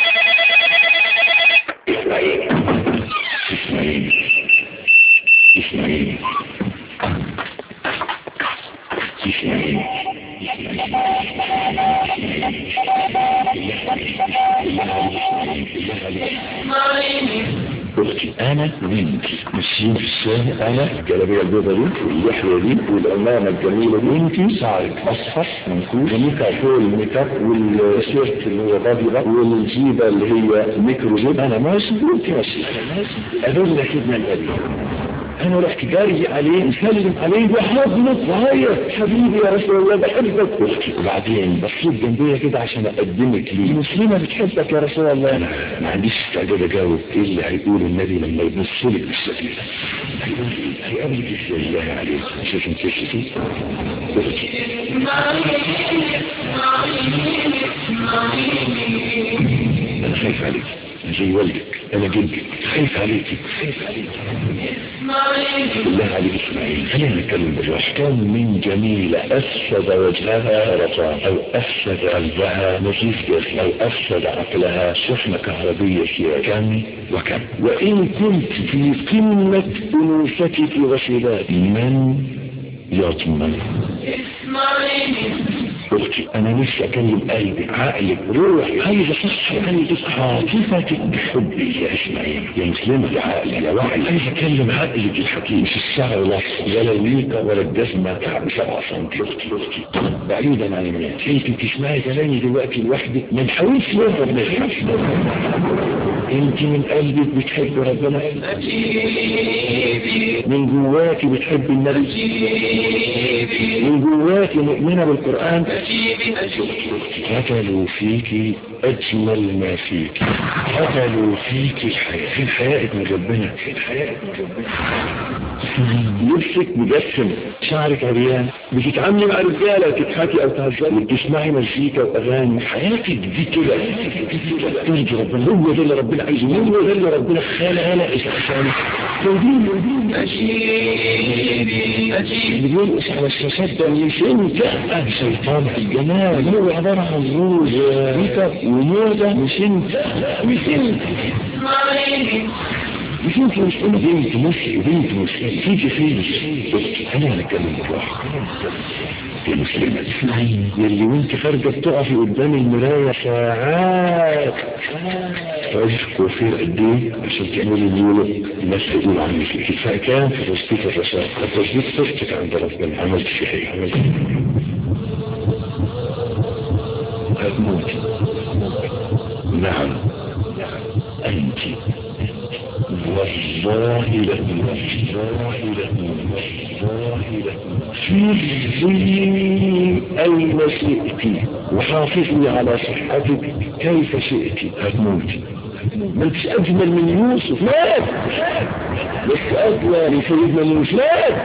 اسمعيني اسمعيني اسمعيني اسمعيني اختي انا وانت ماشيين في الشارع انا الجلابيه البيضاء دي واللحيه دي والامامه الجميله دي وانت شعرك اصفر منكوش وميك اب فوق الميك اب والشيرت اللي هو بادي ده والجيبه اللي هي ميكرو جيب انا ماشي وانت ماشي انا ماشي ادل لك ابن الابي انا رحت جاري عليه مسلم عليه وحضنك وهيا حبيبي يا رسول الله بحبك وبعدين بصيت جنبيا كده عشان اقدمك ليه مسلمة بتحبك يا رسول الله انا ما عنديش استعداد اجاوب ايه اللي هيقول النبي لما يبص لك بالشكل ده هيقول ايه هيقول لك ازاي الله عليك شوف انت شوفي انا خايف عليك زي والدك انا جدك خايف عليكي خايف عليكي بالله عليك اسمعي خلينا نتكلم بالراحه كم من جميلة افسد وجهها رطان او افسد قلبها نزيف جسم او افسد عقلها شحنة كهربية فيها كم وكم وان كنت في قمة انوثتك وشبابك من يضمن اختي انا نفسي اكلم قلبك عقلك روحي عايز اصحي عندك عاطفتك بحبي يا اسماعيل يا مسلمة يا عقل يا وعي عايز اكلم عقلك الحكيم مش الشعر ولا ولا الليكة ولا الجزمة كعب سبعة سنتي اختي اختي بعيدا عن الناس انت بتسمعي كلامي دلوقتي لوحدك ما نحاولش نهرب من الحاجة انت من قلبك بتحب ربنا من جواك بتحب النبي من جواك مؤمنة بالقرآن قتلوا فيك أجمل ما فيك قتلوا فيك الحياة في الحياة من ربنا في الحياة من ربنا لبسك مجسم شعرك عريان بتتعاملي مع رجالة تضحكي أو تهزري وتسمعي مزيكا وأغاني حياتك دي كده ترجي ربنا هو ده اللي ربنا عايزه هو ده اللي ربنا خلقها لك عشان تودين تودين أجيبي أجيبي اللي بيرقص على الشاشات ده مش انت شيطان الجمال هو عبارة عن روج ميك اب وموضة مش انت مش انت اسمعيني مش انت مش انا بنت مسلم بنت مسلم فيك فين خلينا نتكلم بالراحة يا مسلمة اسمعي يلي وانت خارجة بتقفي قدام المراية ساعات تعرفي كوافير قد ايه عشان تعملي اليولو الناس تقول عنك كفاية كام في تثبيت الرشاق التثبيت صفتك عند ربنا عملت في ايه عملت هتموت نعم انت والله لكم والله لكم والله لكم في أين شئت وحافظي على صحتك كيف شئت هتموتي ما انتش أجمل من يوسف مات بس أجمل من سيدنا موسى مات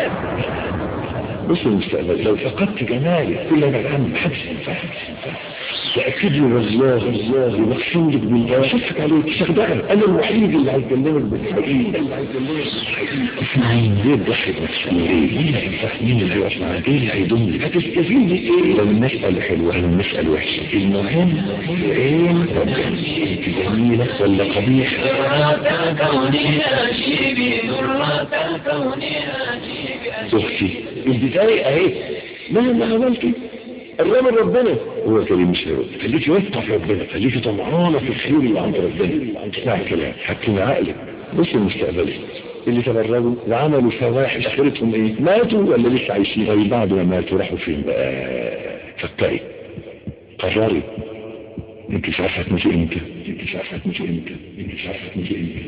بص المستقبل لو فقدت جمالك كل ما العام محدش ينفعك تأكد لي والله والله ومقسم لك بالله شفك عليك شخدعنا أنا الوحيد اللي هيكلمك بالحقيقة اللي هيكلمك بالحقيقة اسمعين ليه تضحك نفسك ليه مين اللي هينفع مين اللي هيقف معاك ايه اللي هيضم لك هتستفيد ايه لو المسألة حلوة لو المسألة وحشة المهم عين ربنا انت جميلة ولا قبيحة ذرة كوني أجيبي ذرة كوني أجيبي اختي البداية اهي مهما عملتي الرب ربنا هو كريم مش هيرد خليكي واثقه في ربنا خليكي طمعانه في الخير اللي عند ربنا اسمعي كلام حكمي عقلك بص المستقبل اللي تبرجوا وعملوا فواحش اخرتهم ايه ماتوا ولا لسه عايشين طيب بعد ما ماتوا راحوا فين بقى فكري قرري انت مش عارفه تموتي امتى انت مش عارفه تموتي امتى انت مش عارفه تموتي امتى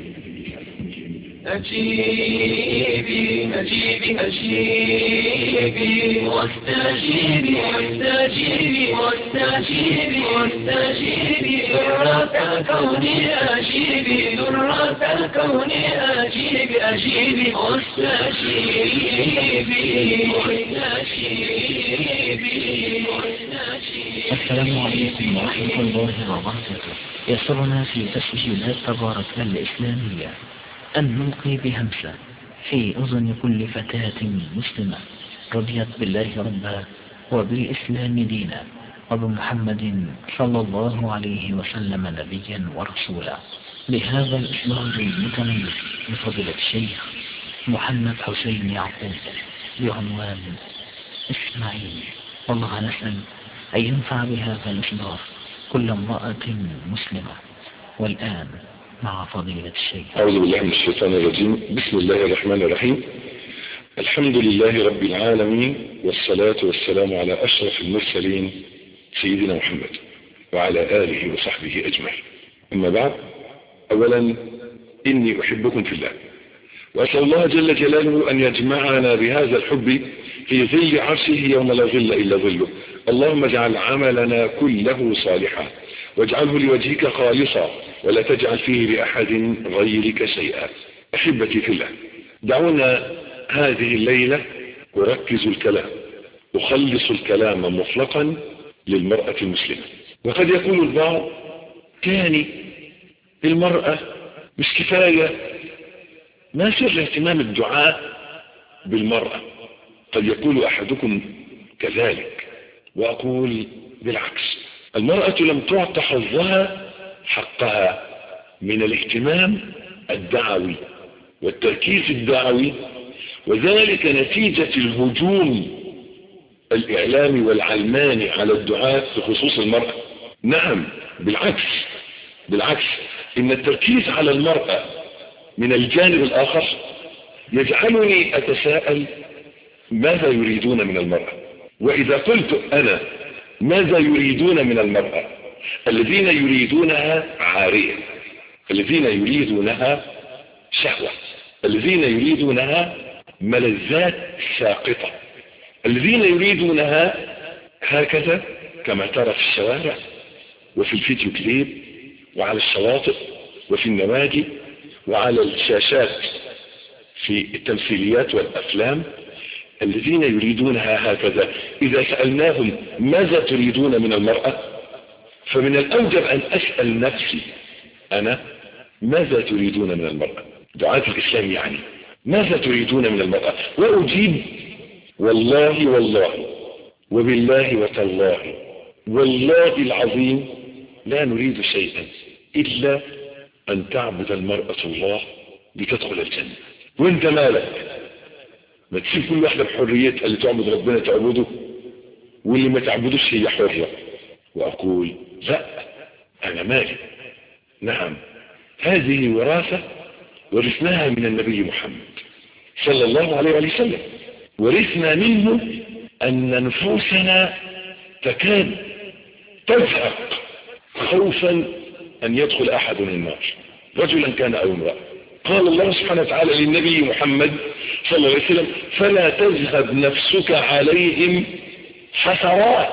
أجيبي أجيبي أجيبي واستجيبي واستجيبي واستجيبي واستجيبي ذرة كوني أجيبي ذرة كوني أجيبي أجيبي واستجيبي واستجيبي واستجيبي السلام عليكم ورحمة الله وبركاته يسرنا في تسجيلات تبارك الإسلامية أن نلقي بهمسة في أذن كل فتاة مسلمة رضيت بالله ربا وبالإسلام دينا وبمحمد صلى الله عليه وسلم نبيا ورسولا لهذا الإصدار المتميز لفضيلة الشيخ محمد حسين يعقوب بعنوان إسماعيل والله نسأل أن ينفع بهذا الإصدار كل امرأة مسلمة والآن مع فضيلة الشيخ أعوذ بالله من الشيطان الرجيم بسم الله الرحمن الرحيم الحمد لله رب العالمين والصلاة والسلام على أشرف المرسلين سيدنا محمد وعلى آله وصحبه أجمعين أما بعد أولا إني أحبكم في الله وأسأل الله جل جلاله أن يجمعنا بهذا الحب في ظل عرشه يوم لا ظل إلا ظله اللهم اجعل عملنا كله صالحا واجعله لوجهك خالصا ولا تجعل فيه لأحد غيرك شيئا أحبتي في الله دعونا هذه الليلة أركز الكلام أخلص الكلام مطلقا للمرأة المسلمة وقد يقول البعض تاني المرأة مش كفاية ما سر اهتمام الدعاء بالمرأة قد يقول أحدكم كذلك وأقول بالعكس المرأة لم تعط حظها حقها من الاهتمام الدعوي والتركيز الدعوي وذلك نتيجة الهجوم الإعلامي والعلماني على الدعاء بخصوص المرأة نعم بالعكس بالعكس إن التركيز على المرأة من الجانب الآخر يجعلني أتساءل ماذا يريدون من المرأة وإذا قلت أنا ماذا يريدون من المرأة الذين يريدونها عارية الذين يريدونها شهوة الذين يريدونها ملذات ساقطة الذين يريدونها هكذا كما ترى في الشوارع وفي الفيديو كليب وعلى الشواطئ وفي النوادي وعلى الشاشات في التمثيليات والأفلام الذين يريدونها هكذا إذا سألناهم ماذا تريدون من المرأة فمن الأوجب أن أسأل نفسي أنا ماذا تريدون من المرأة دعاة الإسلام يعني ماذا تريدون من المرأة وأجيب والله والله وبالله وتالله والله العظيم لا نريد شيئا إلا أن تعبد المرأة الله لتدخل الجنة وانت مالك ما تسيب كل واحدة بحريتها اللي تعبد ربنا تعبده واللي ما تعبدوش هي حرة وأقول لا أنا مالي نعم هذه وراثة ورثناها من النبي محمد صلى الله عليه وسلم ورثنا منه أن نفوسنا تكاد تزهق خوفا أن يدخل أحد النار رجلا كان أو امرأة قال الله سبحانه وتعالى للنبي محمد صلى الله عليه وسلم فلا تذهب نفسك عليهم حسرات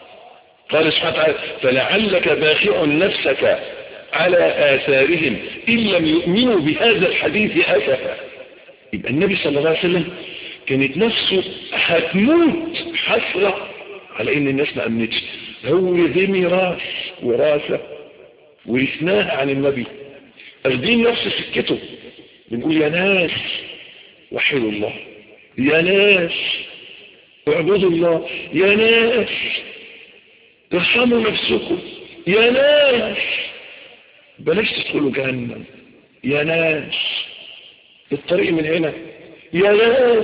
قال سبحانه وتعالى فلعلك باخع نفسك على آثارهم إن لم يؤمنوا بهذا الحديث أسفا يبقى النبي صلى الله عليه وسلم كانت نفسه هتموت حسرة على ان الناس ما امنتش هو دي ميراث وراثة ورثناها عن النبي اخدين نفس سكته بنقول يا ناس وحدوا الله يا ناس اعبدوا الله يا ناس ارحموا نفسكم يا ناس بلاش تدخلوا جهنم يا ناس الطريق من هنا يا ناس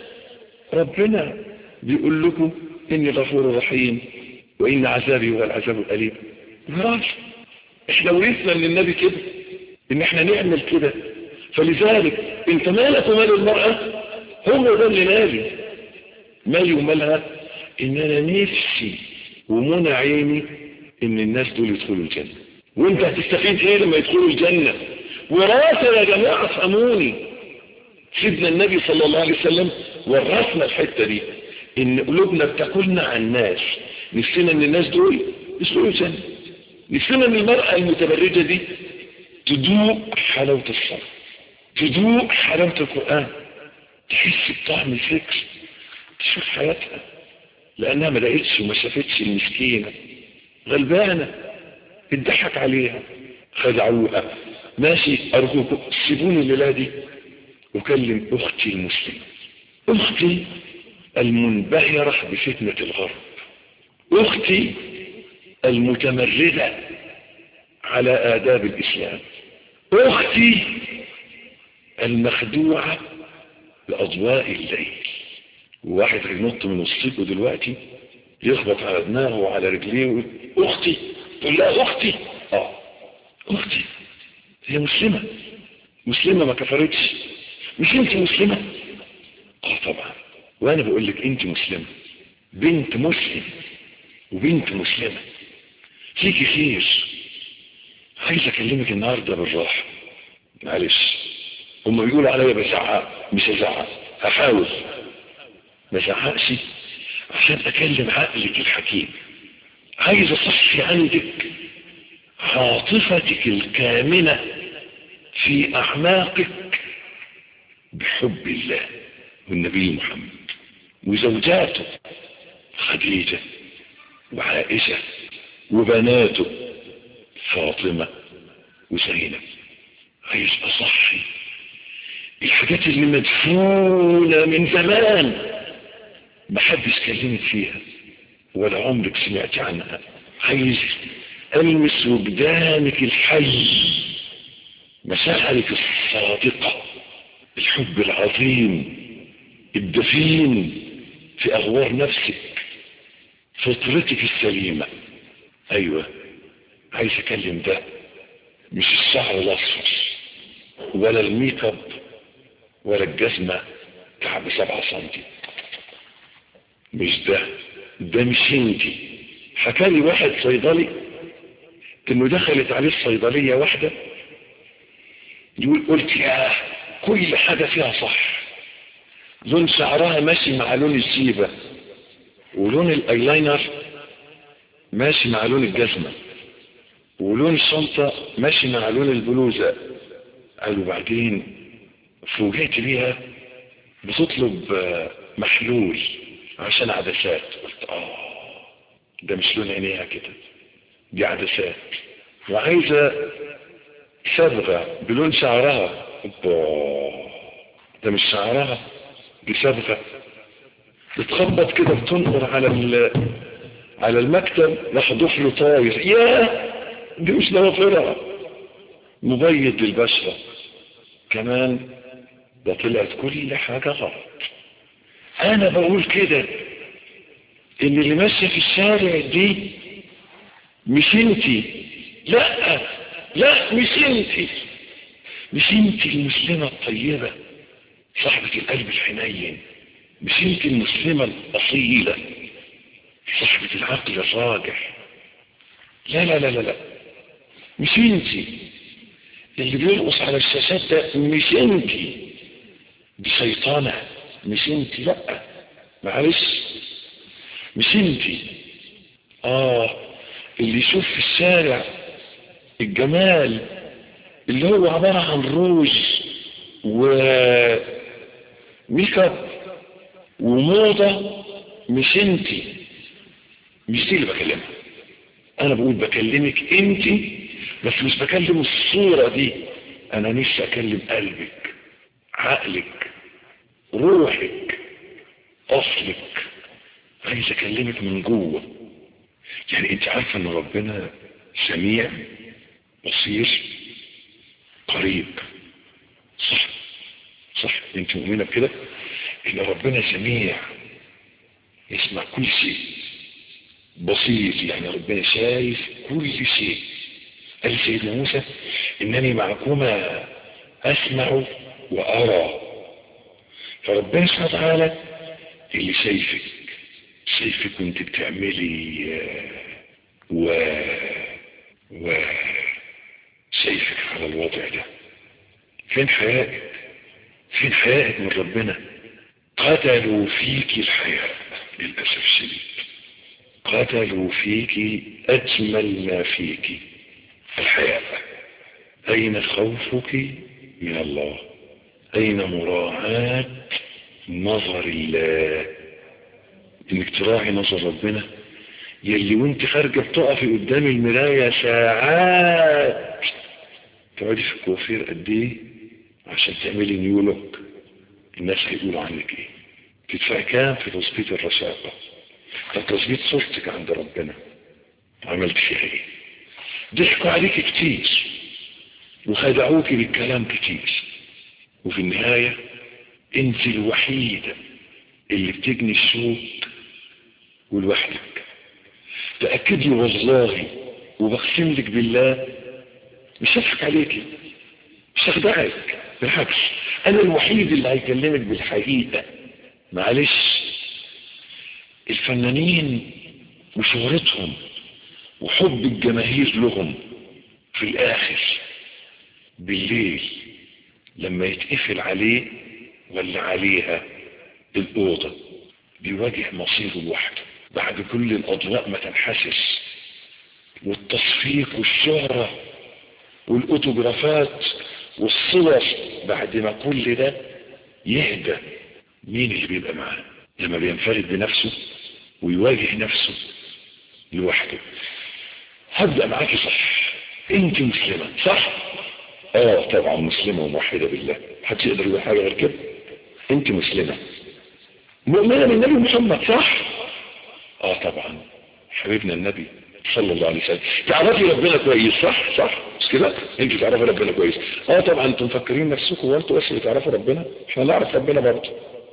ربنا بيقول لكم اني غفور رحيم وان عذابي هو العذاب الاليم مراجع احنا ورثنا من النبي كده ان احنا نعمل كده فلذلك انت مالك ومال المرأة هو ده اللي مالي مالي ومالها ان انا نفسي ومنى عيني ان الناس دول يدخلوا الجنة وانت هتستفيد ايه لما يدخلوا الجنة وراثة يا جماعة افهموني سيدنا النبي صلى الله عليه وسلم ورثنا الحتة دي ان قلوبنا بتاكلنا عن الناس نفسنا ان الناس دول يدخلوا الجنة نفسنا ان المرأة المتبرجة دي تدوق حلاوة الصلاة تدوق حلاوة القرآن تحس بطعم الفكر تشوف حياتها لأنها ما لقيتش وما شافتش المسكينة غلبانة اتضحك عليها خدعوها ماشي أرجوكم سيبوني الليلة دي أكلم أختي المسلمة أختي المنبهرة بفتنة الغرب أختي المتمردة على آداب الإسلام أختي المخدوعة لأضواء الليل وواحد هينط من وسطكم دلوقتي يخبط على دماغه وعلى رجليه ويقول أختي تقول لا أختي آه أختي هي مسلمة مسلمة ما كفرتش مش أنت مسلمة آه طبعا وأنا بقول لك أنت مسلمة بنت مسلم وبنت مسلمة فيكي خير عايز أكلمك النهاردة بالراحة معلش هم بيقولوا عليا بزعق مش هزعق هحاول ما زعقش عشان اكلم عقلك الحكيم عايز اصفي عندك عاطفتك الكامنة في اعماقك بحب الله والنبي محمد وزوجاته خديجة وعائشة وبناته فاطمة وزينب عايز اصحي الحاجات اللي مدفونة من زمان ما حدش كلمت فيها ولا عمرك سمعت عنها عايز المس وجدانك الحي مشاعرك الصادقة الحب العظيم الدفين في أغوار نفسك فطرتك السليمة أيوة عايز أكلم ده مش الشعر الأصفر ولا الميك اب ولا الجزمة كعب سبعة سنتي مش ده ده مش انتي حكالي واحد صيدلي انه دخلت عليه الصيدلية واحدة يقول قلت يا كل حاجة فيها صح لون شعرها ماشي مع لون الجيبة ولون الايلاينر ماشي مع لون الجزمة ولون الشنطة ماشي مع لون البلوزة قالوا بعدين فوجئت بيها بتطلب محلول عشان عدسات قلت اه ده مش لون عينيها كده دي عدسات وعايزة صبغة بلون شعرها الله ده مش شعرها دي صبغة بتخبط كده بتنقر على على المكتب راح ضفله طاير يا دي مش ضوافرها مبيض للبشرة كمان ده طلعت كل حاجة غلط انا بقول كده ان اللي ماشية في الشارع دي مش انتي لا لا مش انتي مش انتي المسلمة الطيبة صاحبة القلب الحنين مش انتي المسلمة الاصيلة صاحبة العقل الراجح لا لا لا لا لا مش انتي اللي بيرقص على الشاشات ده مش انتي دي شيطانة مش انتي لا معلش مش انتي اه اللي يشوف في الشارع الجمال اللي هو عبارة عن روج و ميك اب وموضة مش انتي مش دي اللي بكلمها انا بقول بكلمك انتي بس مش بكلم الصورة دي انا نفسي اكلم قلبك عقلك روحك اصلك عايز اكلمك من جوه يعني انت عارفة ان ربنا سميع بصير قريب صح صح انت مؤمنة بكده ان ربنا سميع يسمع كل شيء بصير يعني ربنا شايف كل شيء قال سيدنا موسى انني معكما اسمع وارى فربنا سبحانه وتعالى اللي شايفك شايفك وانت بتعملي و و شايفك على الوضع ده فين حيائك فين حيائك من ربنا قتلوا فيك الحياء للأسف الشديد قتلوا فيك أجمل ما فيك الحياء أين خوفك من الله أين مراعاة نظر الله انك تراعي نظر ربنا يلي وانت خارجة بتقفي قدام المراية ساعات تقعدي في الكوافير قد ايه عشان تعملي نيو لوك الناس هيقولوا عنك ايه تدفعي كام في تظبيط الرشاقة ده تظبيط صورتك عند ربنا عملت فيها ايه ضحكوا عليك كتير وخدعوك بالكلام كتير وفي النهاية انت الوحيدة اللي بتجني الشوك ولوحدك تأكد لي والله وبقسم لك بالله مش هضحك عليكي مش هخدعك بالعكس انا الوحيد اللي هيكلمك بالحقيقة معلش الفنانين وشهرتهم وحب الجماهير لهم في الاخر بالليل لما يتقفل عليه ولا عليها الأوضة بيواجه مصيره لوحده بعد كل الأضواء ما تنحسس والتصفيق والشهرة والأوتوغرافات والصور بعد ما كل ده يهدى مين اللي بيبقى معاه لما بينفرد بنفسه ويواجه نفسه لوحده هبدأ معاكي صح انت مسلمة صح اه طبعا مسلمة وموحدة بالله حد يقدر يقول حاجة غير كده انت مسلمة مؤمنة بالنبي محمد صح اه طبعا حبيبنا النبي صلى الله عليه وسلم تعرفي ربنا كويس صح صح مش كده انت تعرفي ربنا كويس اه طبعا انتم مفكرين نفسكم وانتوا بس اللي تعرفوا ربنا احنا نعرف ربنا برضه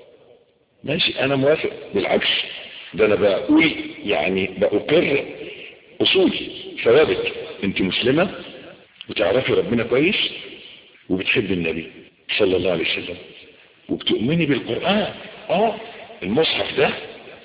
ماشي انا موافق بالعكس ده انا بقول يعني بأقر اصول ثوابت انت مسلمة وتعرفي ربنا كويس وبتحب النبي صلى الله عليه وسلم وبتؤمني بالقرآن اه المصحف ده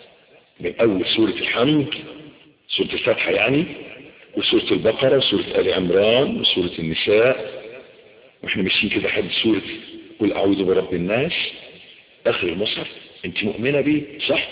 من اول سورة الحمد سورة الفتحة يعني وسورة البقرة وسورة آل عمران وسورة النساء واحنا ماشيين كده لحد سورة قل اعوذ برب الناس اخر المصحف انت مؤمنة بيه صح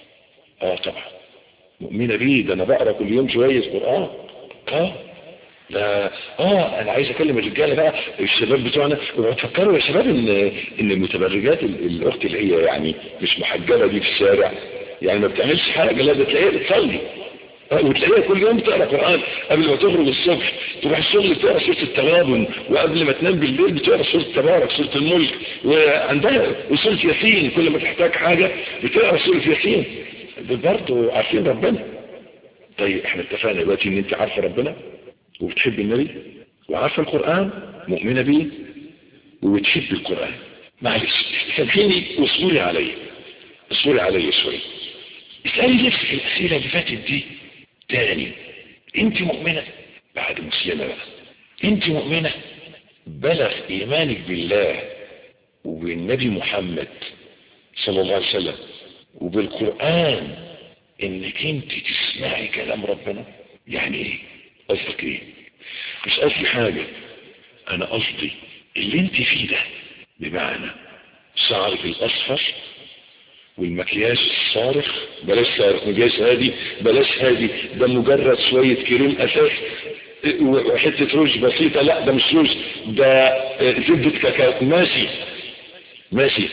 اه طبعا مؤمنة بيه ده انا بقرا كل يوم شوية قرآن اه ده اه انا عايز اكلم الرجاله بقى الشباب بتوعنا تفكروا يا شباب ان ان المتبرجات الاخت اللي هي يعني مش محجبه دي في الشارع يعني ما بتعملش حاجه لا ده تلاقيها بتصلي وتلاقيها كل يوم تقرا قران قبل ما تخرج الصبح تروح الشغل تقرا سوره التغابن وقبل ما تنام بالليل بتقرا سوره تبارك سوره الملك وعندها وسوره ياسين كل ما تحتاج حاجه بتقرا سوره ياسين برضه عارفين ربنا طيب احنا اتفقنا دلوقتي ان انت عارفه ربنا وبتحب النبي وعارفه القران مؤمنه بيه وبتحب القران معلش سامحيني واصبري عليا اصبري عليا شويه اسالي نفسك الاسئله اللي فاتت دي تاني انت مؤمنه بعد مسلمه بقى انت مؤمنه بلغ ايمانك بالله وبالنبي محمد صلى الله عليه وسلم وبالقران انك انت تسمعي كلام ربنا يعني ايه قصدك ايه مش قصدي حاجة انا قصدي اللي انت فيه ده بمعنى شعرك الاصفر والمكياج الصارخ بلاش صارخ مكياج هادي بلاش هادي ده مجرد شوية كريم اساس وحتة روج بسيطة لا ده مش روج ده زبدة كاكاو ماشي ماشي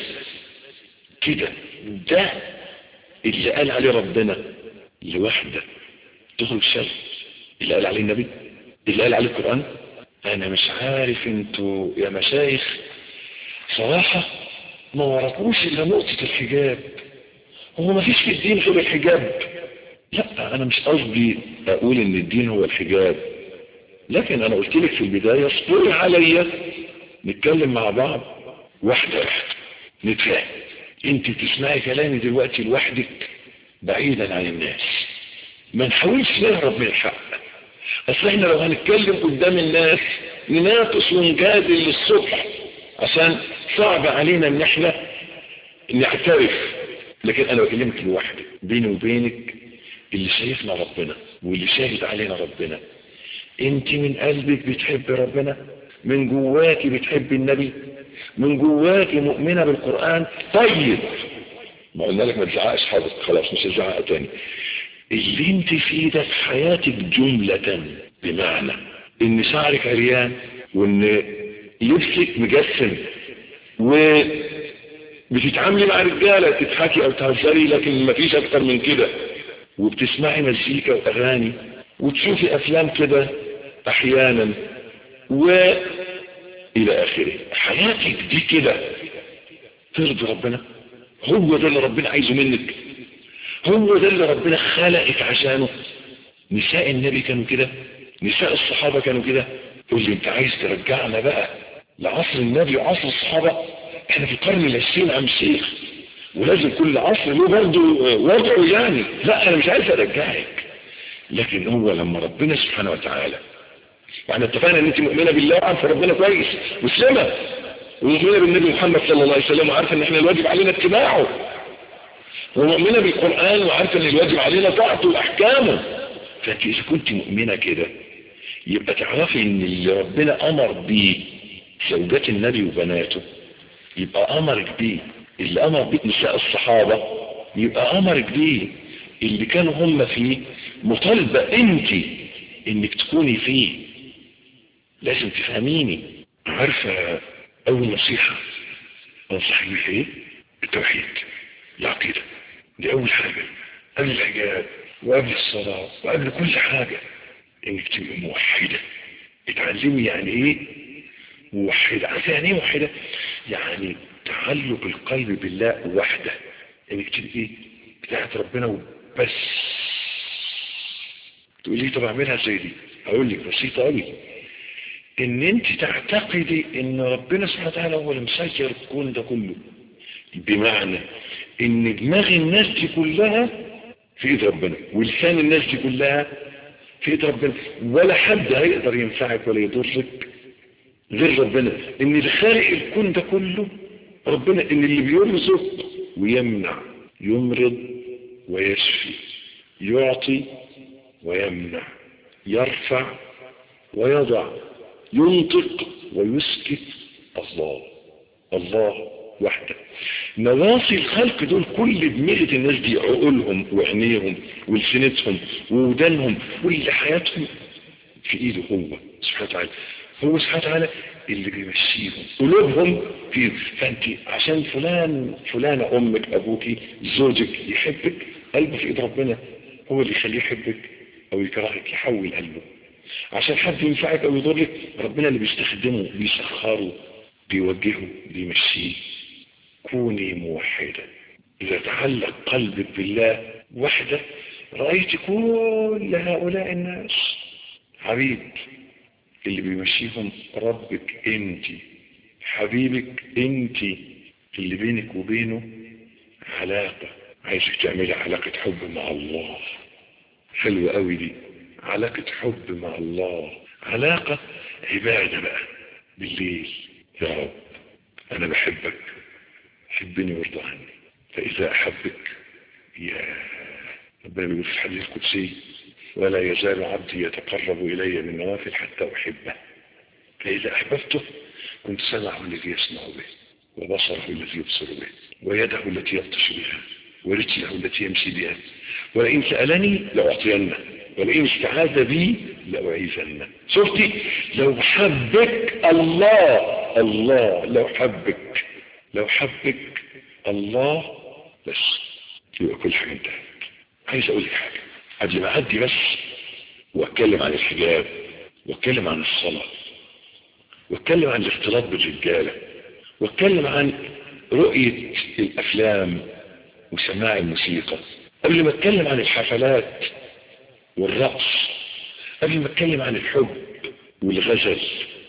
كده ده اللي قال عليه ربنا لوحدة تخرج شر اللي قال عليه النبي اللي قال عليه القرآن انا مش عارف انتوا يا مشايخ صراحة ما ورطوش الا نقطة الحجاب هو ما فيش في الدين غير الحجاب لا انا مش قصدي اقول ان الدين هو الحجاب لكن انا قلت لك في البداية اصبري عليا نتكلم مع بعض واحدة واحدة نتفاهم انت بتسمعي كلامي دلوقتي لوحدك بعيدا عن الناس ما نحاولش نهرب من الحق اصل احنا لو هنتكلم قدام الناس نناقش ونجادل للصبح عشان صعب علينا ان احنا نعترف لكن انا بكلمك لوحدك بيني وبينك اللي شايفنا ربنا واللي شاهد علينا ربنا انت من قلبك بتحب ربنا من جواكي بتحب النبي من جواكي مؤمنة بالقرآن طيب ما قلنا لك ما تزعقش حاضر خلاص مش هزعق تاني اللي انت فيه ده في حياتك جملة بمعنى ان شعرك عريان وان لبسك مجسم و بتتعاملي مع رجالة تضحكي او تهزري لكن مفيش اكتر من كده وبتسمعي مزيكا واغاني وتشوفي افلام كده احيانا و الى اخره حياتك دي كده ترضي ربنا هو ده اللي ربنا عايزه منك هو ده اللي ربنا خلقك عشانه نساء النبي كانوا كده نساء الصحابة كانوا كده قول لي انت عايز ترجعنا بقى لعصر النبي وعصر الصحابة احنا في القرن العشرين عم الشيخ ولازم كل عصر له برضه وضعه يعني لا انا مش عايز ارجعك لكن هو لما ربنا سبحانه وتعالى واحنا اتفقنا ان انت مؤمنة بالله وعارفة ربنا كويس مسلمة ومؤمنة بالنبي محمد صلى الله عليه وسلم وعارفة ان احنا الواجب علينا اتباعه ومؤمنة بالقرآن وعارفة ان الواجب علينا طاعته واحكامه فانت اذا كنت مؤمنة كده يبقى تعرفي ان اللي ربنا امر بيه زوجات النبي وبناته يبقى امرك بيه اللي امر بيه نساء الصحابة يبقى امرك بيه اللي كانوا هم فيه مطالبة انت انك تكوني فيه لازم تفهميني عارفة اول نصيحة انصح بيها ايه التوحيد العقيدة دي اول حاجة قبل الحجاب وقبل الصلاة وقبل كل حاجة انك تبقي موحدة اتعلمي يعني ايه موحدة عارفة يعني ايه موحدة يعني تعلق القلب بالله وحده انك تبقي بتاعت ربنا وبس تقول لي طب اعملها زي دي هقول لك بسيطة قوي ان انت تعتقدي ان ربنا سبحانه وتعالى هو اللي مسير الكون ده كله بمعنى ان دماغ الناس دي كلها في ايد ربنا ولسان الناس دي كلها في ايد ربنا ولا حد هيقدر ينفعك ولا يضرك غير ربنا ان اللي خالق الكون ده كله ربنا ان اللي بيرزق ويمنع يمرض ويشفي يعطي ويمنع يرفع ويضع ينطق ويسكت الله الله وحده نواصي الخلق دول كل دماغة الناس دي عقولهم وعينيهم ولسنتهم وودانهم كل حياتهم في ايده هو سبحانه وتعالى هو سبحانه وتعالى اللي بيمشيهم قلوبهم في فانت عشان فلان فلانة امك ابوك زوجك يحبك قلبه في ايد ربنا هو اللي يخليه يحبك او يكرهك يحول قلبه عشان حد ينفعك او يضرك ربنا اللي بيستخدمه بيسخره بيوجهه بيمشيه كوني موحدة إذا تعلق قلبك بالله وحده رأيت كل هؤلاء الناس حبيب اللي بيمشيهم ربك انت حبيبك انت اللي بينك وبينه علاقة عايزك تعملي علاقة حب مع الله حلوة قوي دي علاقة حب مع الله علاقة عبادة بقى بالليل يا رب انا بحبك حبني وارضى عني فإذا أحبك يا ربنا بيقول في الحديث القدسي ولا يزال عبدي يتقرب إلي بالنوافل حتى أحبه فإذا أحببته كنت سمعه الذي يسمع به وبصره الذي يبصر به ويده التي يبطش بها ورجله التي يمشي بها ولئن سألني لأعطينه ولئن استعاذ بي لأعيذنه شفتي لو حبك الله الله لو حبك لو حبك الله بس يبقى كل حاجة انتهت عايز اقول لك حاجة قبل ما اعدي بس واتكلم عن الحجاب واتكلم عن الصلاة واتكلم عن الاختلاط بالرجالة واتكلم عن رؤية الافلام وسماع الموسيقى قبل ما اتكلم عن الحفلات والرقص قبل ما اتكلم عن الحب والغزل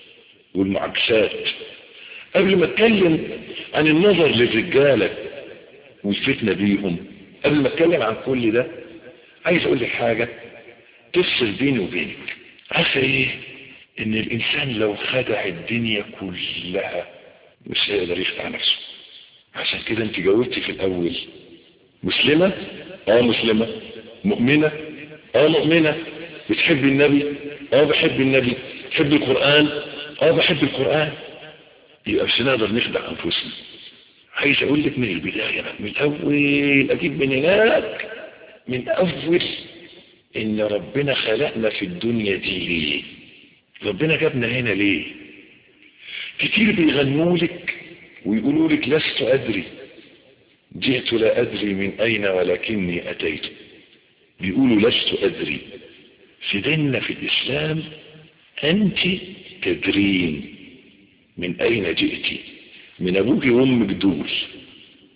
والمعاكسات قبل ما اتكلم عن النظر للرجالة والفتنة بيهم قبل ما اتكلم عن كل ده عايز اقول لك حاجة تفصل بيني وبينك عارفة ايه ان الانسان لو خدع الدنيا كلها مش هيقدر يخدع نفسه عشان كده انت جاوبتي في الاول مسلمة اه مسلمة مؤمنة اه مؤمنة بتحب النبي اه بحب النبي تحب القرآن اه بحب القرآن يبقى مش هنقدر نخدع انفسنا عايز اقول لك من البداية من الاول اجيب من هناك من اول ان ربنا خلقنا في الدنيا دي ليه ربنا جابنا هنا ليه كتير بيغنوا لك ويقولوا لك لست ادري جئت لا ادري من اين ولكني اتيت بيقولوا لست ادري في ديننا في الاسلام انت تدرين من اين جئتي من ابوك وامك دول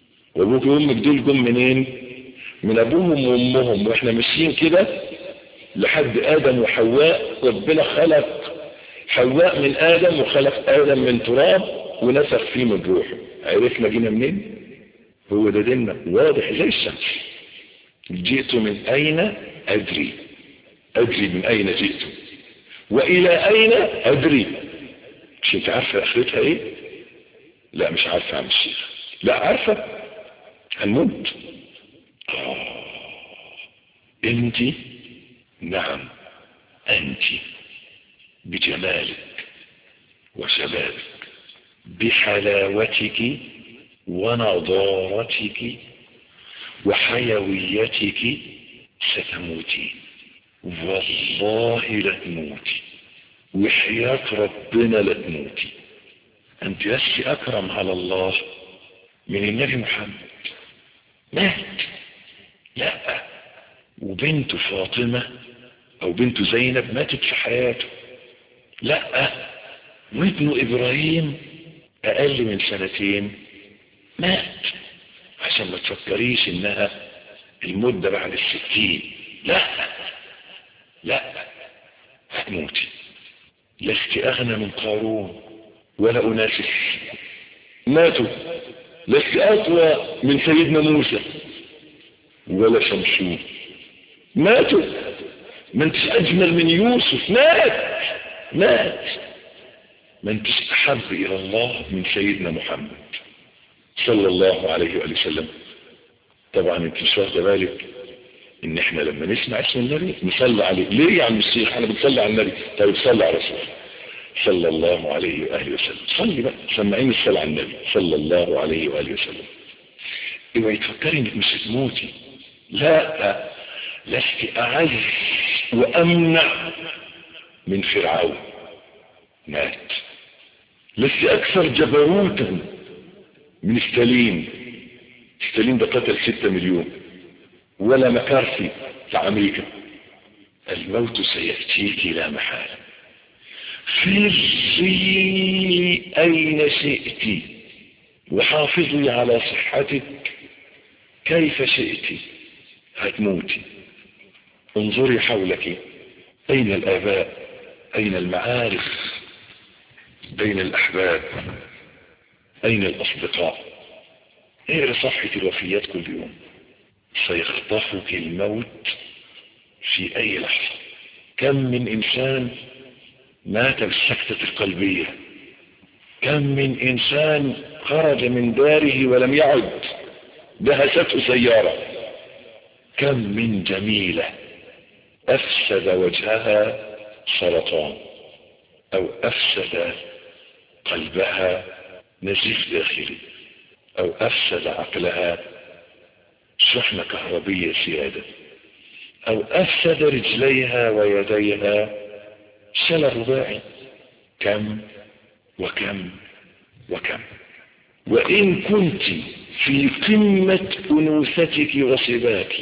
وابوك وامك دول جم منين من ابوهم وامهم واحنا ماشيين كده لحد ادم وحواء ربنا خلق حواء من ادم وخلق ادم من تراب ونفخ فيه من روحه عرفنا جينا منين هو ده ديننا واضح زي الشمس جئت من اين ادري ادري من اين جئت والى اين ادري مش انت عارفه اخرتها ايه لا مش عارفه عم الشيخ لا عارفه هنموت آه. انت نعم انت بجمالك وشبابك بحلاوتك ونضارتك وحيويتك ستموتين والله لتموتي وحياة ربنا لتموتي انت بس اكرم على الله من النبي محمد مات لا وبنته فاطمة او بنته زينب ماتت في حياته لا وابنه ابراهيم اقل من سنتين مات عشان ما تفكريش انها المدة بعد الستين لا لا هتموتي لست اغنى من قارون ولا اناسس ماتوا لست اقوى من سيدنا موسى ولا شمشون ماتوا ما انتش اجمل من يوسف مات مات ما انتش احب الى الله من سيدنا محمد صلى الله عليه وآله وسلم طبعا انت مش واخده بالك ان احنا لما نسمع اسم النبي نصلي عليه ليه يا عم الشيخ احنا بنصلي على النبي طيب صلي على رسول صلى الله عليه وآله وسلم صلي بقى سمعين الصلاة على النبي صلى الله عليه وآله وسلم اوعي تفكري انك مش هتموتي لا لست اعز وامنع من فرعون مات لست اكثر جبروتا من ستالين ستالين ده قتل ستة مليون ولا مكارثي في امريكا الموت سيأتيك لا محالة فري اين شئت وحافظي على صحتك كيف شئت هتموتي انظري حولك اين الاباء اين المعارف بين الاحباب اين الاصدقاء اقرا صفحة الوفيات كل يوم سيخطفك الموت في اي لحظة كم من انسان مات بالسكتة القلبية كم من انسان خرج من داره ولم يعد دهسته سيارة كم من جميلة افسد وجهها سرطان او افسد قلبها نزيف داخلي او افسد عقلها شحنة كهربية زيادة او افسد رجليها ويديها شلل رباعي كم وكم وكم وان كنت في قمة انوثتك وصباك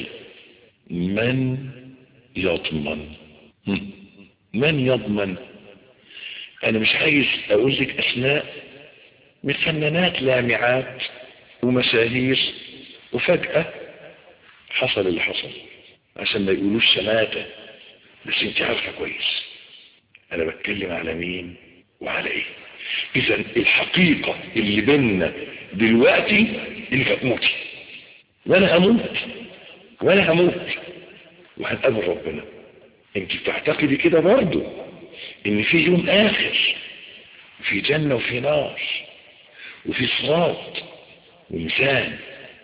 من يضمن من يضمن انا مش عايز اقول لك اسماء من فنانات لامعات ومشاهير وفجأة حصل اللي حصل عشان ما يقولوش شماتة بس انت عارفة كويس انا بتكلم على مين وعلى ايه اذا الحقيقة اللي بيننا دلوقتي انك هتموتي وانا هموت وانا هموت وهنقابل ربنا انت بتعتقدي كده برضو ان في يوم اخر في جنة وفي نار وفي صراط وميزان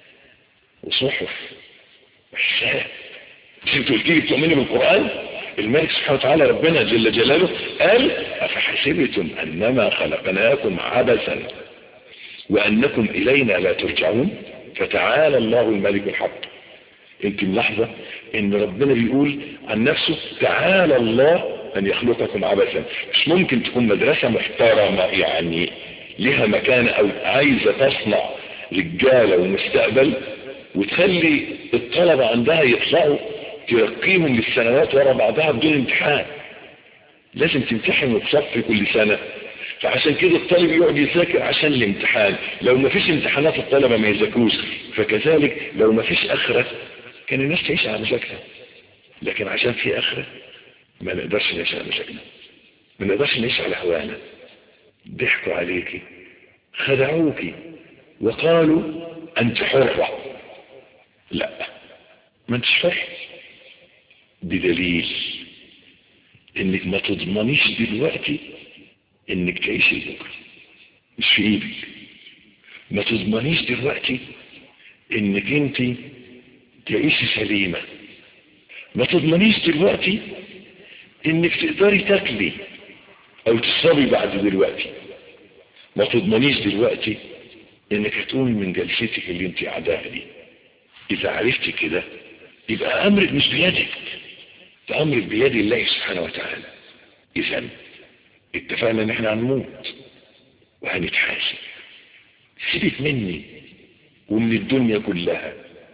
وصحف وحساب انتوا قلت لي بتؤمني بالقران الملك سبحانه وتعالى ربنا جل جلاله قال افحسبتم انما خلقناكم عبثا وانكم الينا لا ترجعون فتعالى الله الملك الحق انت ملاحظه ان ربنا بيقول عن نفسه تعالى الله ان يخلقكم عبثا مش ممكن تكون مدرسة محترمة يعني لها مكان او عايزة تصنع رجالة ومستقبل وتخلي الطلبة عندها يطلعوا ترقيهم للسنوات ورا بعضها بدون امتحان لازم تمتحن وتصفي كل سنة فعشان كده الطالب يقعد يذاكر عشان الامتحان لو ما فيش امتحانات الطلبة ما يذاكروش فكذلك لو ما فيش اخرة كان الناس تعيش على مذاكرة لكن عشان في اخرة ما نقدرش نعيش على مشاكلنا ما نقدرش نعيش على هوانا ضحكوا عليكي خدعوكي وقالوا انت حرة لا ما انتش حر بدليل انك ما تضمنيش دلوقتي انك تعيشي بكره مش في ايدك ما تضمنيش دلوقتي انك انت تعيشي سليمة ما تضمنيش دلوقتي انك تقدري تاكلي او تشربي بعد دلوقتي ما تضمنيش دلوقتي انك هتقومي من جلستك اللي انت قاعداها دي اذا عرفتي كده يبقى امرك مش بيدك ده امرك بيد الله سبحانه وتعالى اذا اتفقنا ان احنا هنموت وهنتحاسب سيبك مني ومن الدنيا كلها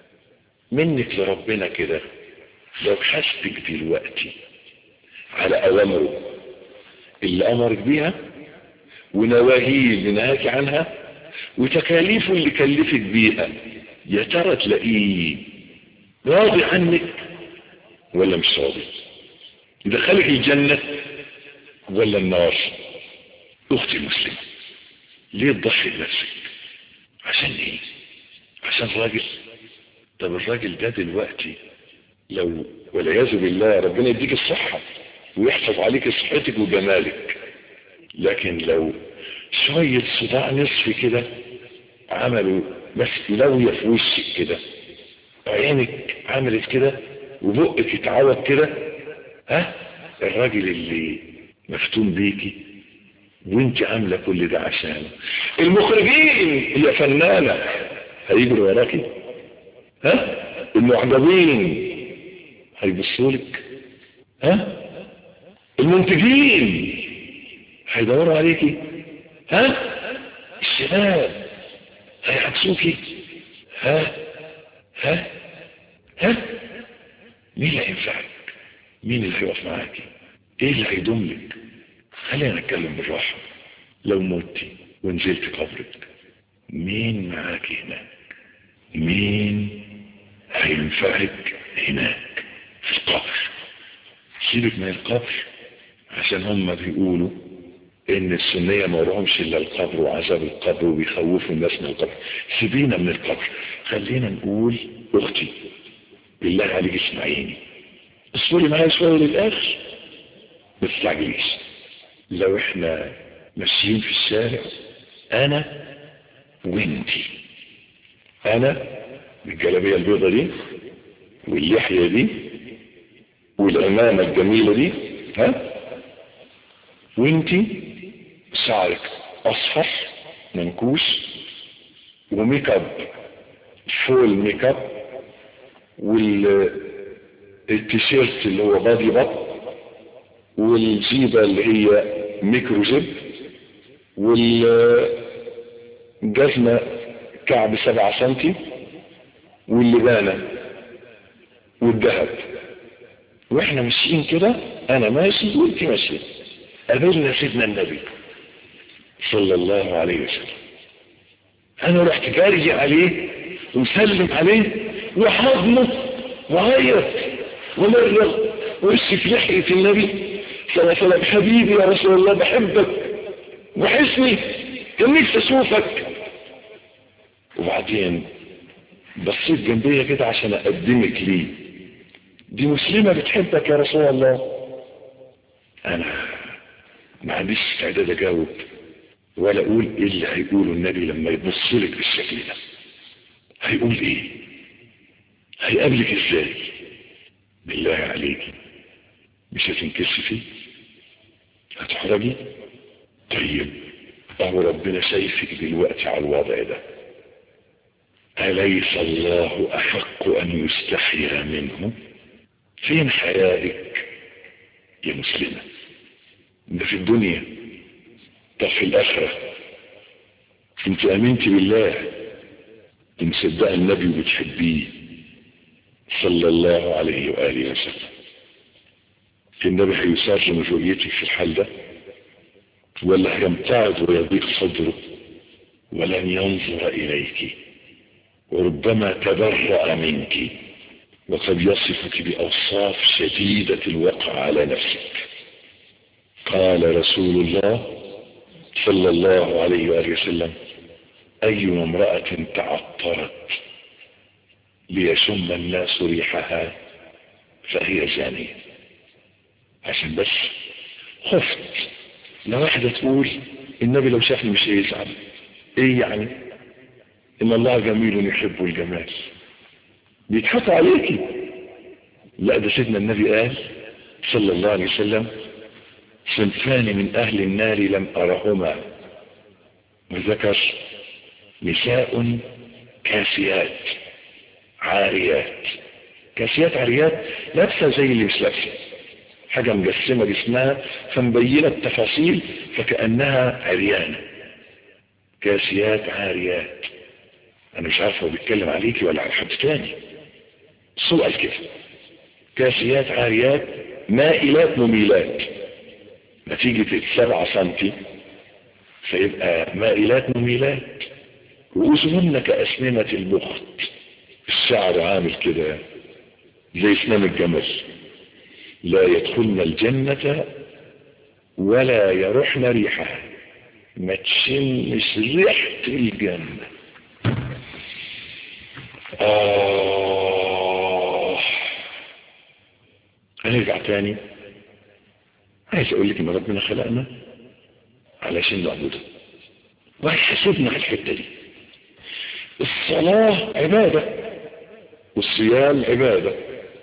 منك لربنا كده لو حاسبك دلوقتي على اوامره اللي امرك بيها ونواهيه اللي نهاك عنها وتكاليفه اللي كلفك بيها يا ترى تلاقيه راضي عنك ولا مش راضي يدخلك الجنة ولا النار اختي المسلمة ليه تضحي بنفسك عشان ايه عشان راجل طب الراجل ده دلوقتي لو والعياذ بالله ربنا يديك الصحة ويحفظ عليك صحتك وجمالك لكن لو شوية صداع نصف كده عملوا بس لوية في وشك كده عينك عملت كده وبقك اتعوض كده ها الراجل اللي مفتون بيكي وانت عامله كل ده عشانه المخرجين يا فنانه هيجروا وراكي ها المعجبين هيبصوا لك ها المنتجين هيدوروا عليكي ها الشباب هيعكسوكي ها ها ها مين اللي هينفعك مين اللي هيقف معاكي ايه اللي هيدوم لك خلينا نتكلم بالراحة لو متي ونزلت قبرك مين معاكي هناك مين هينفعك هناك في القبر سيبك من القبر عشان هم بيقولوا ان السنية ما وراهمش الا القبر وعذاب القبر وبيخوفوا الناس من القبر سيبينا من القبر خلينا نقول اختي بالله عليك اسمعيني اصبري معايا شوية للاخر ما تستعجليش لو احنا ماشيين في الشارع انا وانتي انا بالجلابية البيضة دي واللحية دي والعمامة الجميلة دي ها وانتي شعرك اصفر منكوش وميك اب فول ميك اب والتيشيرت اللي هو بادي بط والجيبة اللي هي ميكرو جيب والجزمة كعب سبعة سنتي واللبانة والذهب واحنا ماشيين كده انا ماشي وانت ماشية قابلنا سيدنا النبي صلى الله عليه وسلم انا رحت جاري عليه ومسلم عليه وحضنه وعيط ومرغ وش في لحية النبي صلى الله عليه وسلم حبيبي يا رسول الله بحبك وحسني كان نفسي اشوفك وبعدين بصيت جنبية كده عشان اقدمك ليه دي مسلمة بتحبك يا رسول الله انا ما عنديش استعداد اجاوب ولا اقول ايه اللي هيقوله النبي لما يبص لك بالشكل ده هيقول ايه هيقابلك ازاي بالله عليك مش هتنكسفي هتحرجي طيب اهو ربنا شايفك دلوقتي على الوضع ده أليس الله أحق أن يستحيا منه فين حيائك يا مسلمة ده في الدنيا طب في الآخرة انت امنت بالله مصدق النبي وبتحبيه صلى الله عليه وآله وسلم النبي هيسار من رؤيتك في الحال ده ولا هيمتعض ويضيق صدره ولن ينظر إليك وربما تبرأ منك وقد يصفك بأوصاف شديدة الوقع على نفسك قال رسول الله صلى الله عليه وآله وسلم أي امرأة تعطرت ليشم الناس ريحها فهي زانية عشان بس خفت لو واحدة تقول النبي لو شافني مش هيزعل ايه يعني ان الله جميل يحب الجمال بيضحكوا عليكي لا ده سيدنا النبي قال صلى الله عليه وسلم صنفان من اهل النار لم ارهما وذكر نساء كاسيات عاريات كاسيات عاريات لابسه زي اللي مش لابسه حاجه مجسمه جسمها فمبينه التفاصيل فكانها عريانه كاسيات عاريات انا مش عارف هو بيتكلم عليكي ولا على حد تاني سؤال كده كاسيات عاريات مائلات مميلات نتيجة السبعة سنتي فيبقى مائلات مميلات رؤوسهن كأسنمة البخت الشعر عامل كده زي اسنان الجمل لا يدخلن الجنة ولا يرحن ريحها ما تشمش ريحة الجنة آه هنرجع تاني عايز اقول لك ان ربنا خلقنا علشان نعبده وهيحاسبنا على الحته دي الصلاه عباده والصيام عباده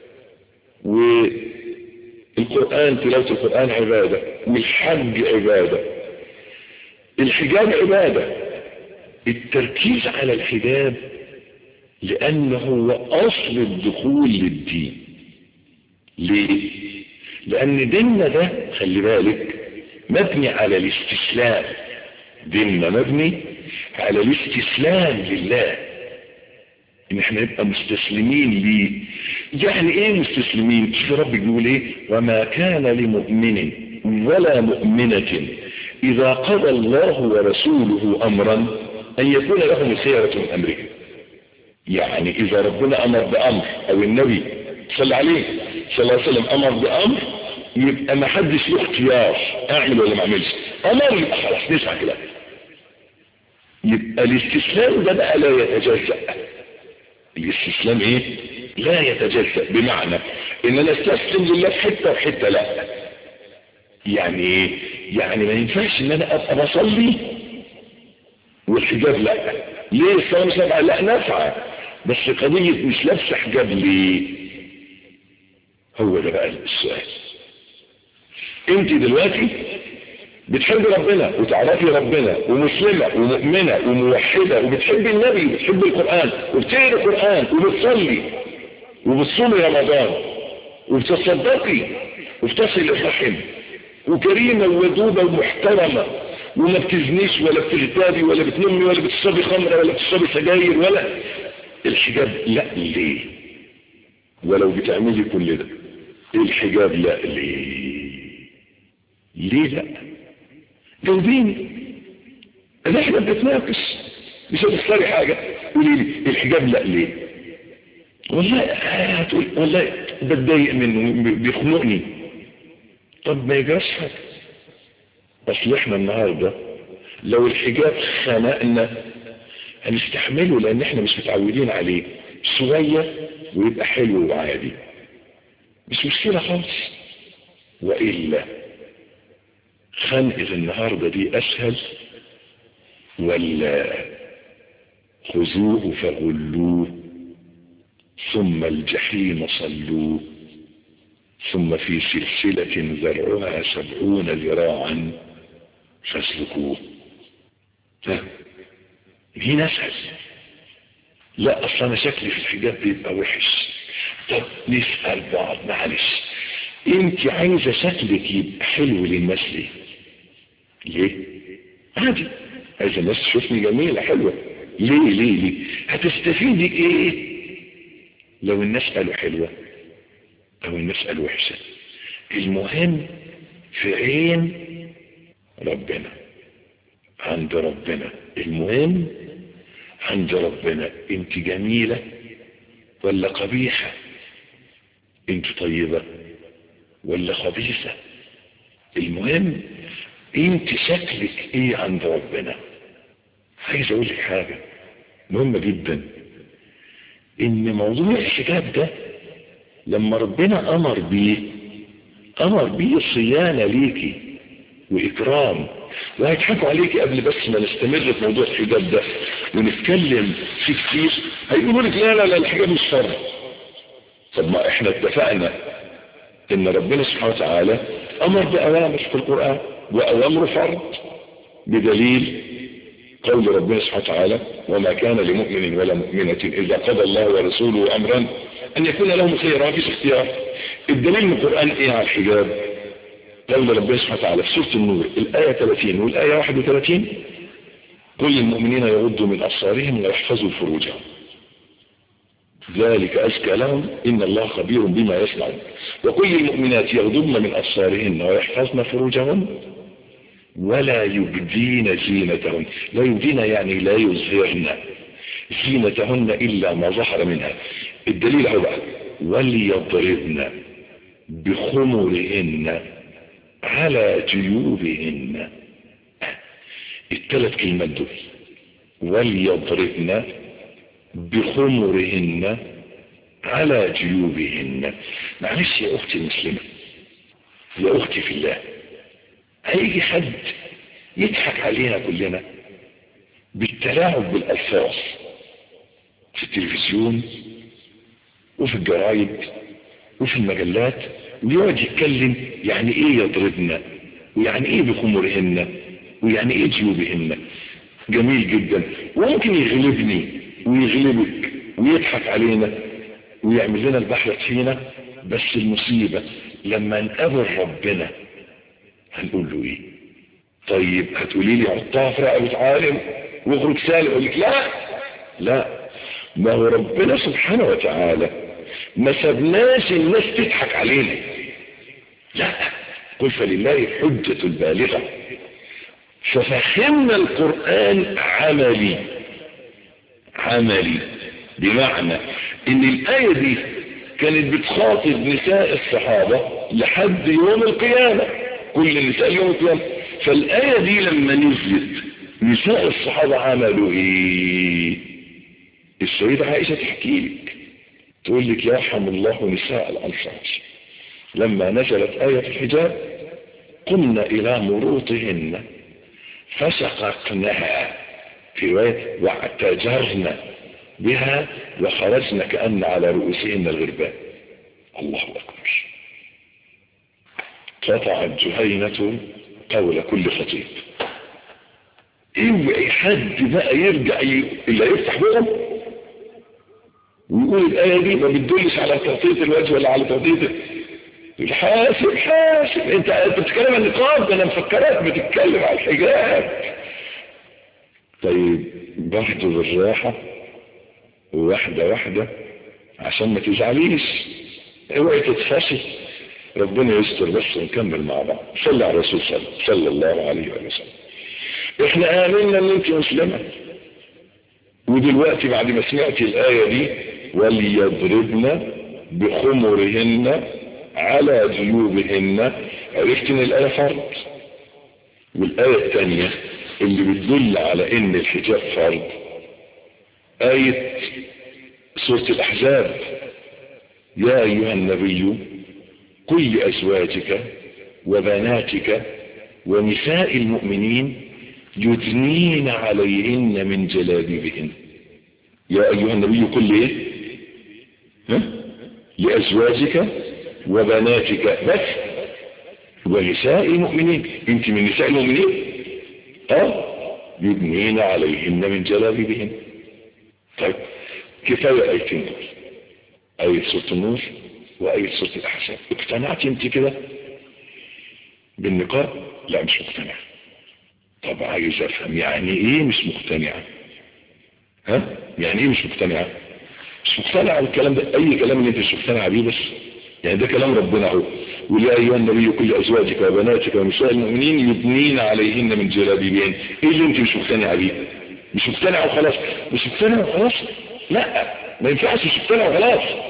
والقران تلاوه القران عباده والحج عباده الحجاب عباده التركيز على الحجاب لانه هو اصل الدخول للدين ليه لان ديننا ده خلي بالك مبني على الاستسلام ديننا مبني على الاستسلام لله ان احنا نبقى مستسلمين ليه يعني ايه مستسلمين شوف رب بيقول ايه وما كان لمؤمن ولا مؤمنة اذا قضى الله ورسوله امرا ان يكون لهم الخيرة من امرهم يعني اذا ربنا امر بامر او النبي صلى عليه صلى الله عليه وسلم امر بامر يبقى ما حدش له اختيار اعمل ولا ما اعملش امر يبقى خلاص نسمع كده يبقى الاستسلام ده بقى لا يتجزأ الاستسلام ايه لا يتجزأ بمعنى ان انا استسلم لله في حته وحته لا يعني ايه يعني ما ينفعش ان انا ابقى بصلي والحجاب لا ليه الصلاه مش نافعه لا نافعه بس قضيه مش لابسه حجاب ليه هو ده بقى السؤال انت دلوقتي بتحب ربنا وتعرفي ربنا ومسلمة ومؤمنة وموحدة وبتحبي النبي وبتحبي القرآن وبتقري القرآن وبتصلي وبتصومي رمضان وبتصدقي وبتصل الرحم وكريمة وودودة ومحترمة وما بتزنيش ولا بتغتابي ولا بتنمي ولا بتشربي خمرة ولا بتشربي سجاير ولا الحجاب لا ليه ولو بتعملي كل ده الحجاب لا ليه ليه لا جاوبيني ان احنا بنتناقش مش هتختاري حاجة قولي لي الحجاب لا ليه والله هتقول والله بتضايق منه بيخنقني طب ما يجراش حاجة اصل احنا النهاردة لو الحجاب خنقنا هنستحمله لان احنا مش متعودين عليه شوية ويبقى حلو وعادي مش مشكلة خالص وإلا خنقة النهاردة دي أسهل ولا خذوه فغلوه ثم الجحيم صلوه ثم في سلسلة ذرعها سبعون ذراعا فاسلكوه مين أسهل لا أصلا أنا شكلي في الحجاب بيبقى وحش طب نسأل بعض معلش انت عايزة شكلك يبقى حلو للناس ليه ليه عادي عايزة الناس تشوفني جميلة حلوة ليه ليه ليه هتستفيدي ايه لو الناس قالوا حلوة او الناس قالوا وحشة المهم في عين ربنا عند ربنا المهم عند ربنا انت جميلة ولا قبيحة انت طيبة ولا خبيثة المهم انت شكلك ايه عند ربنا عايز اقول لك حاجة مهمة جدا ان موضوع الحجاب ده لما ربنا امر بيه امر بيه صيانة ليكي واكرام وهيضحكوا عليكي قبل بس ما نستمر في موضوع الحجاب ده ونتكلم فيه كتير هيقولوا لك لا لا لا الحجاب مش فرض طب ما احنا اتفقنا ان ربنا سبحانه وتعالى امر باوامر في القرآن واوامره فرض بدليل قول ربنا سبحانه وتعالى وما كان لمؤمن ولا مؤمنة اذا قضى الله ورسوله امرا ان يكون لهم خيرا في اختيار الدليل من القرآن ايه على الحجاب قول ربنا سبحانه وتعالى في سورة النور الآية 30 والآية 31 كل المؤمنين يغضوا من أبصارهم ويحفظوا فروجهم ذلك أزكى لهم إن الله خبير بما يصنعون وكل المؤمنات يغضبن من أبصارهن ويحفظن فروجهن ولا يبدين زينتهن لا يبدين يعني لا يظهرن زينتهن إلا ما ظهر منها الدليل هو بقى وليضربن بخمرهن على جيوبهن الثلاث كلمات دول وليضربن بخمرهن على جيوبهن معلش يا اختي المسلمة يا اختي في الله هيجي حد يضحك علينا كلنا بالتلاعب بالالفاظ في التلفزيون وفي الجرايد وفي المجلات ويقعد يتكلم يعني ايه يضربنا ويعني ايه بخمرهن ويعني ايه جيوبهن جميل جدا وممكن يغلبني ويغلبك ويضحك علينا ويعمل لنا البحر فينا بس المصيبة لما نقابل ربنا هنقول له ايه طيب هتقولي لي حطها في رقبة عالم واخرج سالم اقول لك لا لا ما هو ربنا سبحانه وتعالى ما سبناش الناس تضحك علينا لا قل فلله الحجة البالغة ففهمنا القرآن عملي عملي بمعنى ان الآية دي كانت بتخاطب نساء الصحابة لحد يوم القيامة كل النساء يوم القيامة فالآية دي لما نزلت نساء الصحابة عملوا ايه السيدة عائشة تحكي لك تقول لك يرحم الله نساء الأنصار لما نزلت آية الحجاب قمنا إلى مروطهن فشققناها في رواية واعتجرنا بها وخرجنا كأن على رؤوسهن الغربان الله أكبر قطعت جهينة قول كل خطيب اوعي حد بقى يرجع اللي يفتح بقه ويقول الآية دي ما بتدلش على تغطية الوجه ولا على تغطية حاسب حاسب انت انت بتتكلم عن النقاب ده انا مفكرك بتتكلم عن الحجاب طيب باخده بالراحة واحدة واحدة عشان ما تزعليش اوعي تتفشي ربنا يستر بس ونكمل مع بعض صلى على الرسول صلى, صلى الله عليه وسلم احنا امنا ان انت مسلمة ودلوقتي بعد ما سمعتي الآية دي وليضربن بخمرهن على جيوبهن عرفت ان الآية فرض والآية الثانية اللي بتدل على ان الحجاب فرض آية سورة الأحزاب يا أيها النبي قل لأزواجك وبناتك ونساء المؤمنين يدنين عليهن من جلابيبهن يا أيها النبي قل ايه ها؟ لأزواجك وبناتك بس ونساء المؤمنين انت من نساء المؤمنين اه يدنين عليهن من جلابيبهن طيب كفاية ايتين دول اية سورة النور واية سورة الاحزاب اقتنعت انت كده بالنقاب لا مش مقتنع طب عايز افهم يعني ايه مش مقتنعة ها يعني ايه مش مقتنعة مش مقتنعة بالكلام ده اي كلام اللي انت مش مقتنعة بيه بس يعني ده كلام ربنا اهو ويا ايها النبي كل ازواجك وبناتك ونساء المؤمنين يبنين عليهن من جلابيبهن ايه اللي انت مش مقتنعة بيه مش مقتنع وخلاص مش مقتنع وخلاص لا ما ينفعش مش مقتنع وخلاص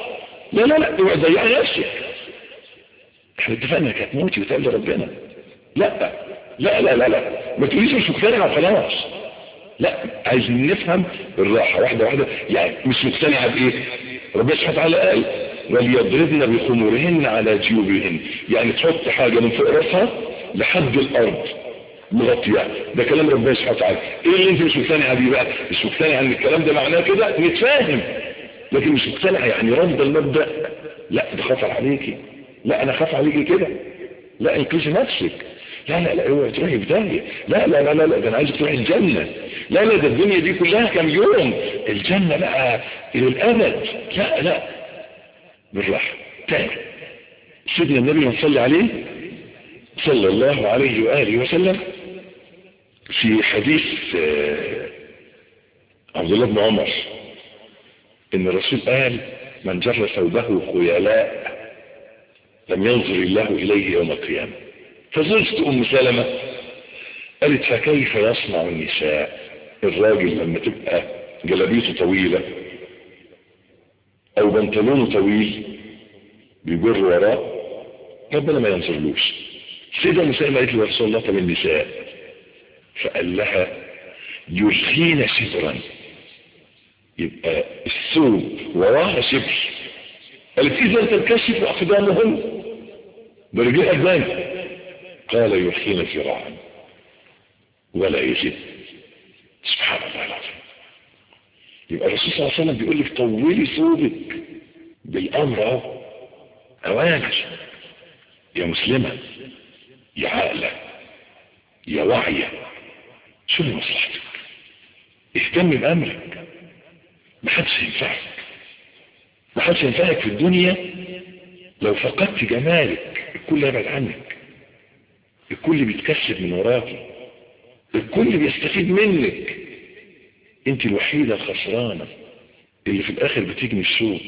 لا لا لا اوعى تضيعي نفسك احنا اتفقنا انك هتموتي وتقابلي ربنا لا لا لا لا لا ما تقوليش مش مقتنعه خلاص لا عايزين نفهم بالراحه واحده واحده يعني مش مقتنعه بايه ربنا سبحانه وتعالى قال وليضربن بخمورهن على جيوبهن يعني تحط حاجه من فوق راسها لحد الارض مغطيها ده كلام ربنا سبحانه وتعالى ايه اللي انت مش مقتنعه بيه بقى مش مقتنعه ان الكلام ده معناه كده نتفاهم لكن مش مقتنعه يعني رفض المبدا لا ده خطر عليكي لا انا خاف عليكي كده لا انقذي نفسك لا لا لا اوعي تروحي في داهيه لا لا لا لا لا ده انا عايزك تروحي الجنه لا لا ده الدنيا دي كلها كام يوم الجنه بقى الى الابد لا لا بالراحه تاني سيدنا النبي نصلي عليه صلى الله عليه واله وسلم في حديث عبد الله بن عمر ان الرسول قال من جر ثوبه خيلاء لم ينظر الله اليه يوم القيامه فزوجت ام سلمة قالت فكيف يصنع النساء الراجل لما تبقى جلابيته طويلة او بنطلونه طويل بيجر وراه ربنا ما ينظرلوش سيدة ام سلمة قالت له يا رسول الله طب النساء فقال لها يلقين شبرا يبقى الثوب وراها شبر قالت اذا تنكشف اقدامهن برجلها الباني قال يلقين ذراعا ولا يزيد سبحان الله العظيم يبقى الرسول صلى الله عليه وسلم بيقول لك طولي ثوبك بالامر اهو اوامر يا مسلمه يا عاقله يا واعيه شو مصلحتك اهتم بامرك ما حدش ينفعك ما حدش ينفعك في الدنيا لو فقدت جمالك الكل يبعد عنك الكل بيتكسب من وراكي الكل بيستفيد منك انت الوحيدة الخسرانة اللي في الاخر بتجني السوق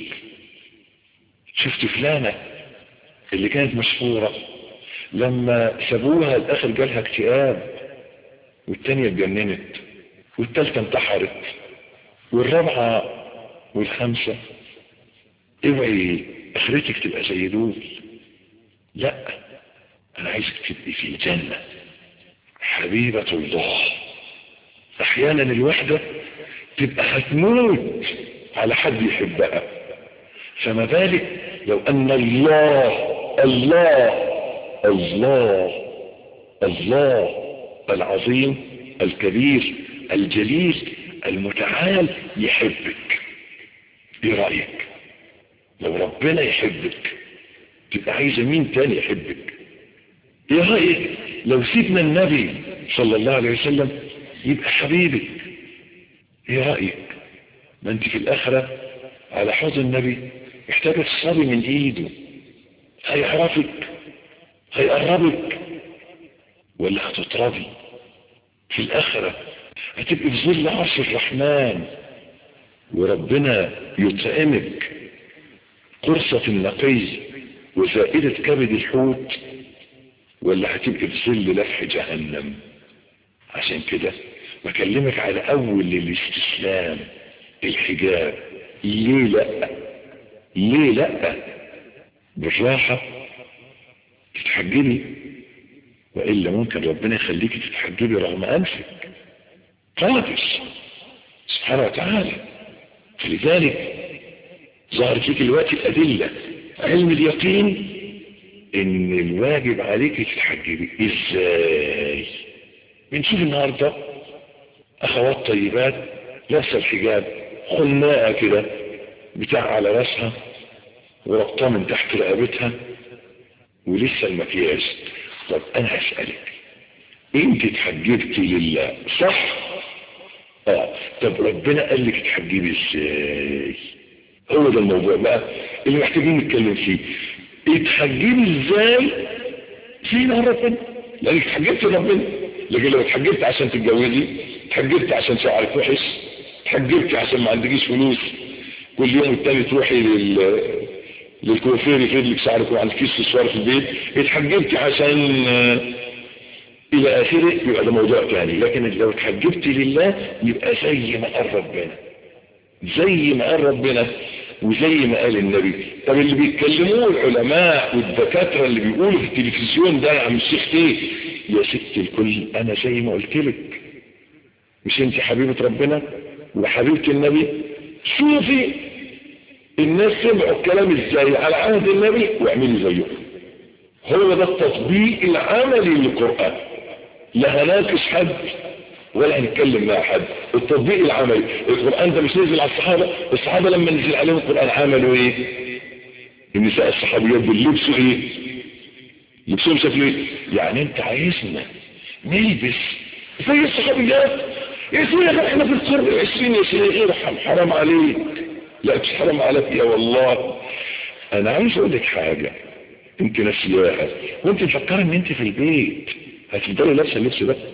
شفت فلانة اللي كانت مشهورة لما سابوها الاخر جالها اكتئاب والتانية اتجننت والتالتة انتحرت والرابعة والخامسة اوعي اخرتك تبقى زي دول لا انا عايزك تبقي في الجنة حبيبة الله احيانا الوحدة تبقى هتموت على حد يحبها فما بالك لو ان الله الله الله الله العظيم الكبير الجليل المتعال يحبك ايه رأيك لو ربنا يحبك تبقى عايزة مين تاني يحبك ايه رأيك لو سيدنا النبي صلى الله عليه وسلم يبقى حبيبك ايه رأيك ما انت في الاخرة على حوض النبي محتاجة تصابي من ايده هيعرفك هيقربك ولا هتطربي في الاخرة هتبقي في ظل عرش الرحمن وربنا يطعمك قرصة النقي وزائدة كبد الحوت ولا هتبقي في ظل لفح جهنم عشان كده بكلمك على اول الاستسلام الحجاب ليه لا ليه لا بالراحة تتحجبي وإلا ممكن ربنا يخليك تتحجبي رغم أنفك قادر سبحانه وتعالى فلذلك ظهرت لك الوقت الأدلة علم اليقين ان الواجب عليك تتحجبي ازاي بنشوف النهاردة اخوات طيبات لابسه الحجاب خناقه كده بتاع على راسها وربطها من تحت رقبتها ولسه المكياج طب انا هسألك انت اتحجبتي لله صح اه طب ربنا قال لك تحجبي ازاي هو ده الموضوع بقى اللي محتاجين نتكلم فيه اتحجبي ازاي فينا ربنا لانك اتحجبت ربنا لكن لو اتحجبت عشان تتجوزي اتحجبت عشان شعرك وحش اتحجبت عشان ما عندكيش فلوس كل يوم التاني تروحي لل للكوافير يفرد لك شعرك وما عندكيش سشوار في البيت اتحجبتي عشان الى اخره يبقى ده موضوع تاني لكن لو اتحجبتي لله يبقى زي ما قال ربنا زي ما قال ربنا وزي ما قال النبي طب اللي بيتكلموه العلماء والدكاترة اللي بيقولوا في التلفزيون ده يا عم الشيخ ايه يا ست الكل انا زي ما قلت لك مش انت حبيبة ربنا وحبيبة النبي شوفي الناس سمعوا الكلام ازاي على عهد النبي واعملي زيهم هو ده التطبيق العملي للقرآن لا هناقش حد ولا هنتكلم مع حد التطبيق العملي القرآن ده مش نزل على الصحابة الصحابة لما نزل عليهم القرآن عملوا ايه النساء الصحابيات دول لبسوا ايه لبسهم شكله ايه يعني انت عايزنا نلبس زي الصحابيات يا سيدي احنا في القرن العشرين يا شيخ ارحم حرام عليك لا مش حرام عليك يا والله انا عايز اقول لك حاجة انت نسياها وانت مفكرة ان انت في البيت هتفضلي لابسه اللبس ده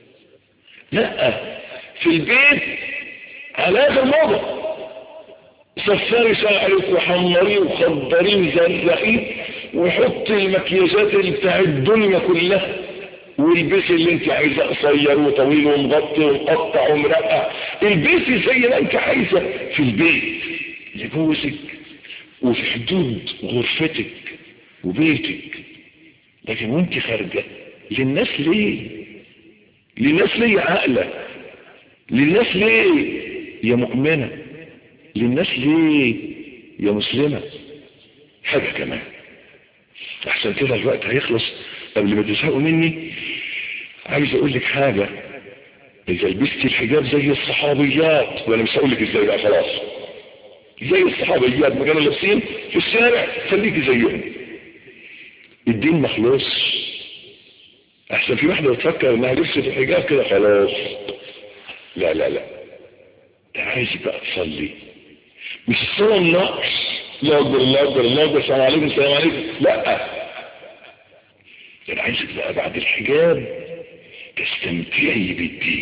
لا في البيت على اخر موضة صفري شعرك وحمري وخضري وزرقي وحطي المكياجات اللي بتاع الدنيا كلها والبسي اللي انت عايزه قصير وطويل ومغطي ومقطع ومرقع البسي زي ما انت عايزه في البيت لجوزك وفي حدود غرفتك وبيتك لكن وانت خارجه للناس ليه للناس ليه عقلة للناس ليه يا مؤمنة للناس ليه يا مسلمة حاجة كمان احسن كده الوقت هيخلص قبل ما تزهقوا مني عايز اقول لك حاجة اذا لبست الحجاب زي الصحابيات وانا مش هقول لك ازاي بقى خلاص زي الصحابيات ما كانوا لابسين في الشارع خليكي زيهم الدين مخلص احسن في واحدة بتفكر انها لبست الحجاب كده خلاص لا لا لا انت عايز بقى تصلي مش الصلاة النقص لا اكبر الله اكبر الله اكبر السلام عليكم السلام عليكم لا انا عايزك بقى بعد الحجاب تستمتعي بالدين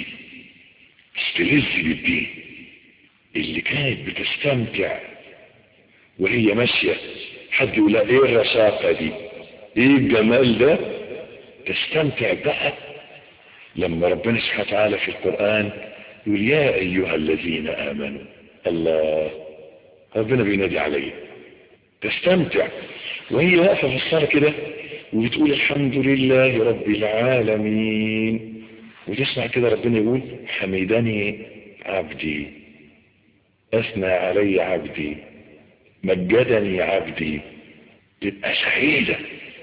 تستلذي بالدين اللي كانت بتستمتع وهي ماشية حد يقول ايه الرشاقة دي ايه الجمال ده تستمتع بقى لما ربنا سبحانه وتعالى في القرآن يقول يا أيها الذين آمنوا الله ربنا بينادي عليه تستمتع وهي واقفة في الصلاة كده وبتقول الحمد لله رب العالمين وتسمع كده ربنا يقول حمدني عبدي أثنى علي عبدي مجدني عبدي تبقى سعيدة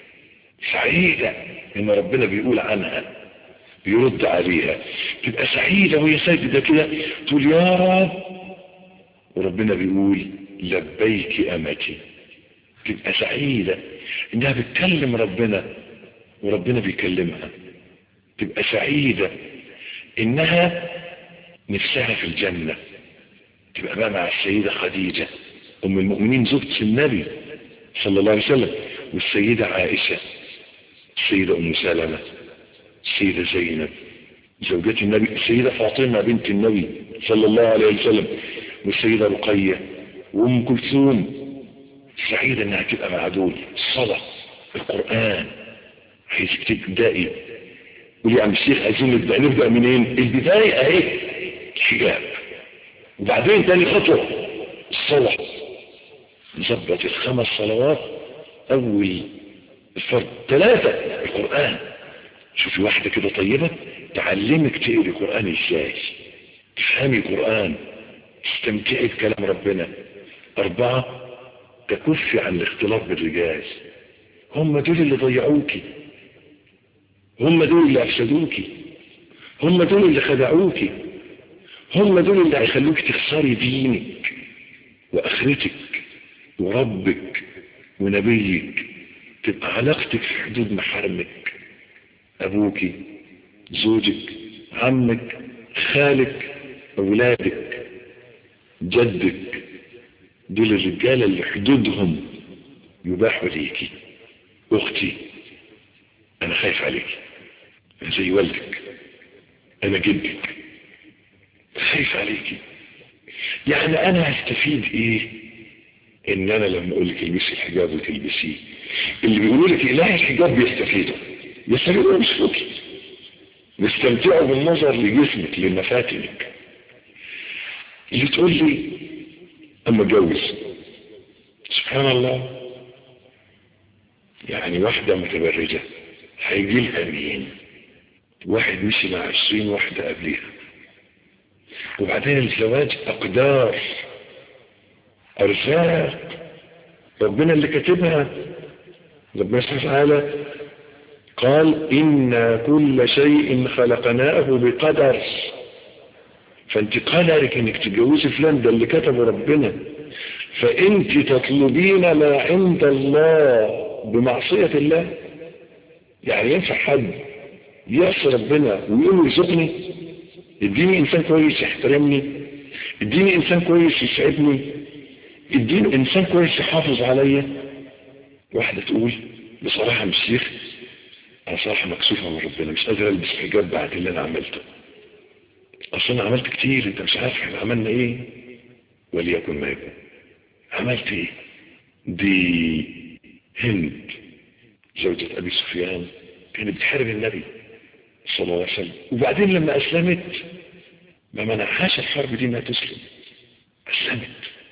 سعيدة ان ربنا بيقول عنها بيرد عليها تبقى سعيدة وهي ساجدة كده تقول يا رب وربنا بيقول لبيك امتي تبقى سعيدة انها بتكلم ربنا وربنا بيكلمها تبقى سعيدة انها نفسها في الجنة تبقى بقى مع السيدة خديجة ام المؤمنين زوجة النبي صلى الله عليه وسلم والسيدة عائشة السيدة ام سلمة السيدة زينب زوجة النبي السيدة فاطمة بنت النبي صلى الله عليه وسلم والسيدة رقية وام كلثوم سعيدة انها تبقى مع دول الصلاة القرآن عايزك تبدأي قولي يا عم الشيخ عايزين نبدأ نبدأ منين البداية اهي الحجاب وبعدين تاني خطوة الصلاة نظبط الخمس صلوات اول الفرد ثلاثة القرآن شوفي واحدة كده طيبة تعلمك تقري القرآن ازاي تفهمي القرآن تستمتعي بكلام ربنا أربعة تكفي عن الاختلاط بالرجال هم دول اللي ضيعوكي هم دول اللي أفسدوكي هم دول اللي خدعوكي هم دول اللي هيخلوك تخسري دينك وآخرتك وربك ونبيك تبقى علاقتك في حدود محارمك أبوك زوجك عمك خالك أولادك جدك دول الرجالة اللي حدودهم يباحوا ليكي أختي أنا خايف عليك أنا زي والدك أنا جدك خايف عليكي يعني أنا هستفيد إيه إن أنا لما أقول لك البسي الحجاب وتلبسيه اللي بيقولوا لك إله الحجاب بيستفيدوا يستفيدوا مش فوقي نستمتعوا بالنظر لجسمك لمفاتنك اللي تقول لي اما اتجوز سبحان الله يعني واحدة متبرجة هيجي لها مين واحد مشي مع عشرين واحدة قبلها وبعدين الزواج أقدار أرزاق ربنا اللي كاتبها ربنا سبحانه وتعالى قال إن كل شيء خلقناه بقدر فانت قدرك انك تتجوزي فلان ده اللي كتبه ربنا فانت تطلبين ما عند الله بمعصية الله يعني ينفع حد يعصي ربنا ويقول يرزقني اديني انسان كويس يحترمني اديني انسان كويس يسعدني اديني انسان كويس يحافظ عليا واحدة تقول بصراحة مش شيخ انا صراحة مكسوفة من ربنا مش قادر البس حجاب بعد اللي انا عملته اصل انا عملت كتير انت مش عارف احنا عملنا ايه وليكن ما يكون عملت ايه دي هند زوجة ابي سفيان كانت بتحارب النبي صلى الله عليه وسلم وبعدين لما اسلمت ما منعهاش الحرب دي انها تسلم اسلمت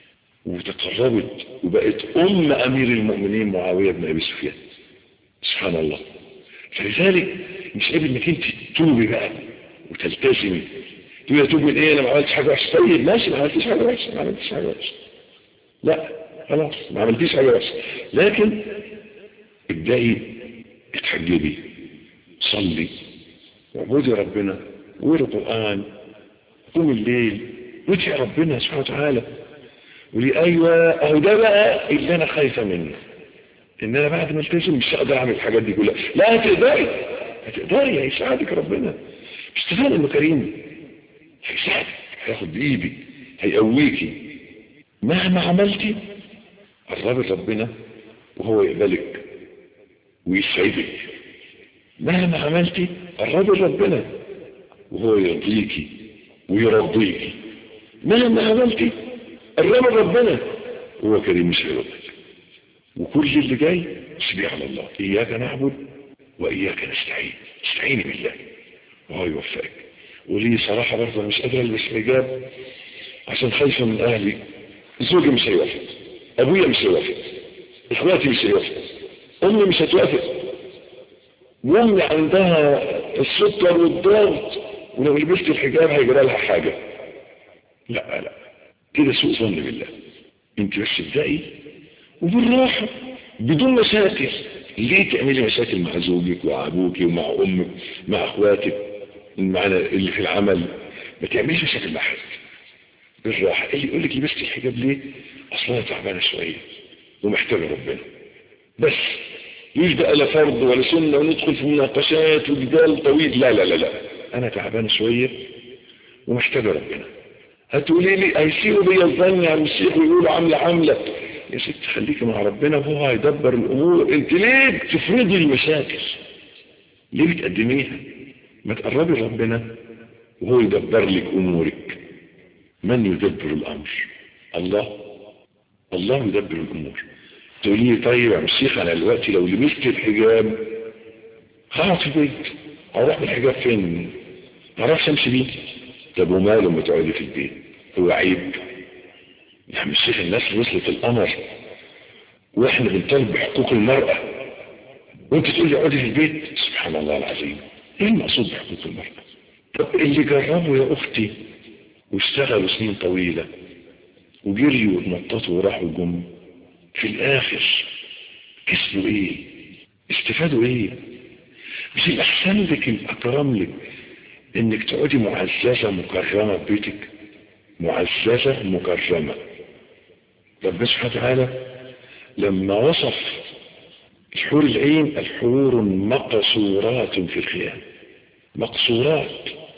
وتقربت وبقت ام امير المؤمنين معاوية بن ابي سفيان سبحان الله فلذلك مش قابل انك انت توبي بقى وتلتزمي تقول يا توب من ايه انا ما عملتش حاجه وحشه طيب ماشي ما عملتش حاجه وحشه ما عملتش حاجه وحشه لا خلاص ما عملتيش حاجه وحشه لكن ابدأي اتحجبي صلي واعبدي ربنا وقري قرآن قوم الليل وادعي ربنا سبحانه وتعالى ولي ايوه اهو ده بقى اللي انا خايفه منه ان انا بعد ما التزم مش هقدر اعمل الحاجات دي كلها لا هتقدري هتقدري هيساعدك ربنا مش تفهم انه كريم هيساعدك هياخد بايدك هيقويكي مهما عملتي قربي ربنا وهو يقبلك ويسعدك مهما عملتي قربي ربنا وهو يرضيكي ويرضيكي مهما عملتي قربي ربنا وهو كريم مش هيرضيك وكل اللي جاي سبيع على الله إياك نعبد وإياك نستعين استعيني بالله وهو يوفقك ولي صراحة برضه مش قادر البس حجاب عشان خايفة من أهلي زوجي مش هيوافق أبويا مش هيوافق إخواتي مش هيوافق أمي مش هتوافق وأمي عندها السكر والضغط ولو لبست الحجاب هيجرى لها حاجة لا لا كده سوء ظن بالله انت بس ابدأي وبالراحة بدون مشاكل ليه تعملي مشاكل مع زوجك ومع ابوك ومع امك مع اخواتك معنا اللي في العمل ما تعمليش مشاكل مع حد بالراحة اللي يقول لك لبست الحجاب ليه اصلا تعبانة شوية ومحتاجة ربنا بس مش بقى لا فرض ولا سنة وندخل في مناقشات وجدال طويل لا لا لا لا انا تعبان شوية ومحتاجة ربنا هتقولي لي هيسيروا بيا الظن على الشيخ ويقولوا عاملة عاملة يا ست خليكي مع ربنا وهو هيدبر الامور انت ليه بتفرضي المشاكل ليه بتقدميها ما تقربي ربنا وهو يدبر لك امورك من يدبر الامر الله الله يدبر الامور تقولي لي طيب يا شيخ انا دلوقتي لو لبست الحجاب هقعد في البيت هروح بالحجاب فين ما اعرفش امشي بيه طب وماله لما تقعدي في البيت هو عيب يا عم الشيخ الناس وصلت القمر واحنا بنطالب بحقوق المرأة وانت تقول لي اقعدي في البيت سبحان الله العظيم ايه المقصود بحقوق المرأة طب اللي جربوا يا اختي واشتغلوا سنين طويلة وجريوا واتنططوا وراحوا جم في الاخر كسبوا ايه استفادوا ايه مش الاحسن لك الاكرم لك انك تقعدي معززة مكرمة في بيتك معززة مكرمة ربنا سبحانه وتعالى لما وصف الحور العين الحور مقصورات في الخيام مقصورات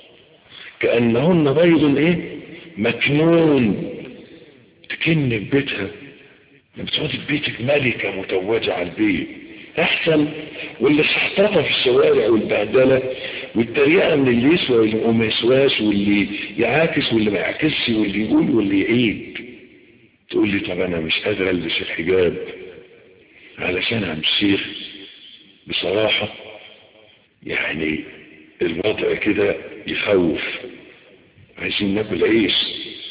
كأنهن بيض ايه مكنون تكن في بيتها لما تقعدي في بيتك ملكة متوجة على البيت احسن واللي استحططها في الشوارع والبهدلة والتريقة من اللي يسوى واللي ما يسواش واللي يعاكس واللي ما يعكسش واللي يقول واللي يعيد تقول لي طب انا مش قادر البس الحجاب علشان عم الشيخ بصراحة يعني الوضع كده يخوف عايزين ناكل عيش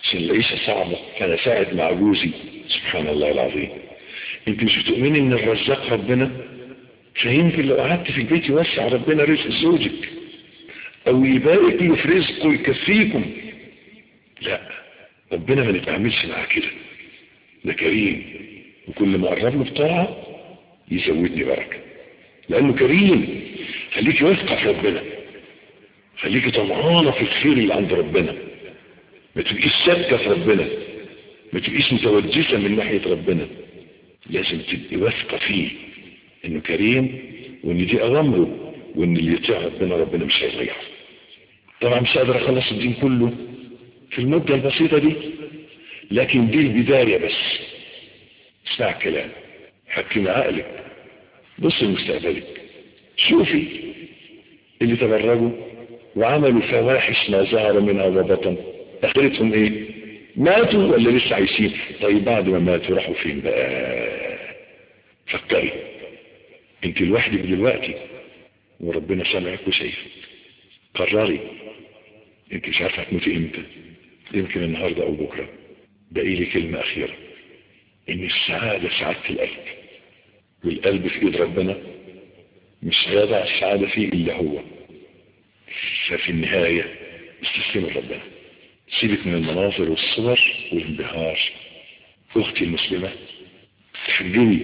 عشان العيشة صعبة فانا ساعد مع جوزي سبحان الله العظيم انت مش بتؤمني ان الرزاق ربنا فيمكن لو قعدت في البيت يوسع ربنا رزق زوجك او يبارك له في رزقه ويكفيكم لا ربنا ما نتعاملش معاه كده ده كريم وكل ما قرب له بطاعة يزودني بركة لانه كريم خليك واثقة في ربنا خليك طمعانة في الخير اللي عند ربنا ما تبقيش سابكة في ربنا ما تبقيش متوجسة من ناحية ربنا لازم تبقي واثقة فيه انه كريم وان دي اوامره وان اللي يطيع ربنا ربنا مش هيضيعه طبعا مش قادر اخلص الدين كله في المدة البسيطة دي لكن دي البداية بس اسمع الكلام حكم عقلك بص لمستقبلك شوفي اللي تبرجوا وعملوا فواحش ما ظهر منها وبطن اخرتهم ايه ماتوا ولا لسه عايشين طيب بعد ما ماتوا راحوا فين بقى فكري انت لوحدك دلوقتي وربنا سامعك وشايفك قرري انت مش عارفه هتموتي امتى يمكن النهارده او بكره باقي لي كلمه اخيره ان السعاده سعاده القلب والقلب في ايد ربنا مش هيضع السعاده فيه الا هو ففي النهايه استسلموا لربنا سيبك من المناظر والصور والانبهار اختي المسلمه تحجبي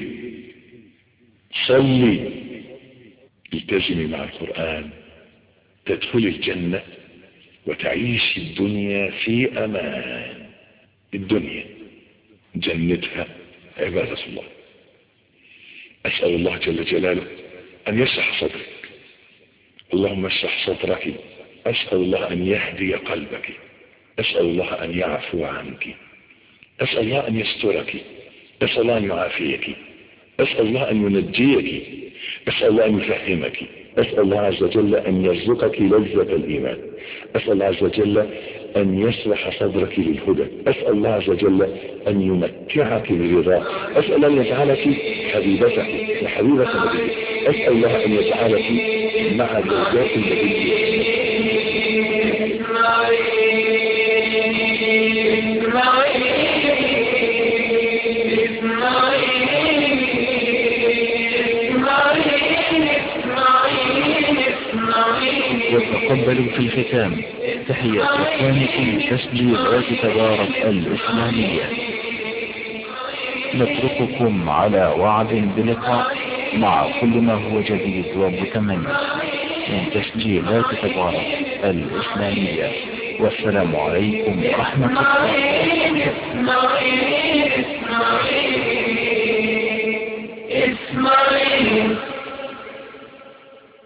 صلي التزمي مع القرآن تدخلي الجنة وتعيش الدنيا في أمان الدنيا جنتها عبادة الله أسأل الله جل جلاله أن يشرح صدرك اللهم اشرح صدرك أسأل الله أن يهدي قلبك أسأل الله أن يعفو عنك أسأل الله أن يسترك أسأل الله أن يعافيك أسأل الله أن ينجيك أسأل الله أن يفهمك أسأل الله عز وجل أن يرزقك لذة الإيمان أسأل الله عز وجل أن يشرح صدرك للهدى أسأل الله عز وجل أن يمتعك برضاه أسأل أن يجعلك حبيبته وحبيبة نبيه أسأل الله أن يجعلك مع زوجات النبي وتقبلوا في الختام تحية إخوانكم تسجيلات تبارك الإسلامية نترككم على وعد بلقاء مع كل ما هو جديد ومتميز من تسجيلات تبارك الإسلامية والسلام عليكم ورحمة الله اسمعي اسمعي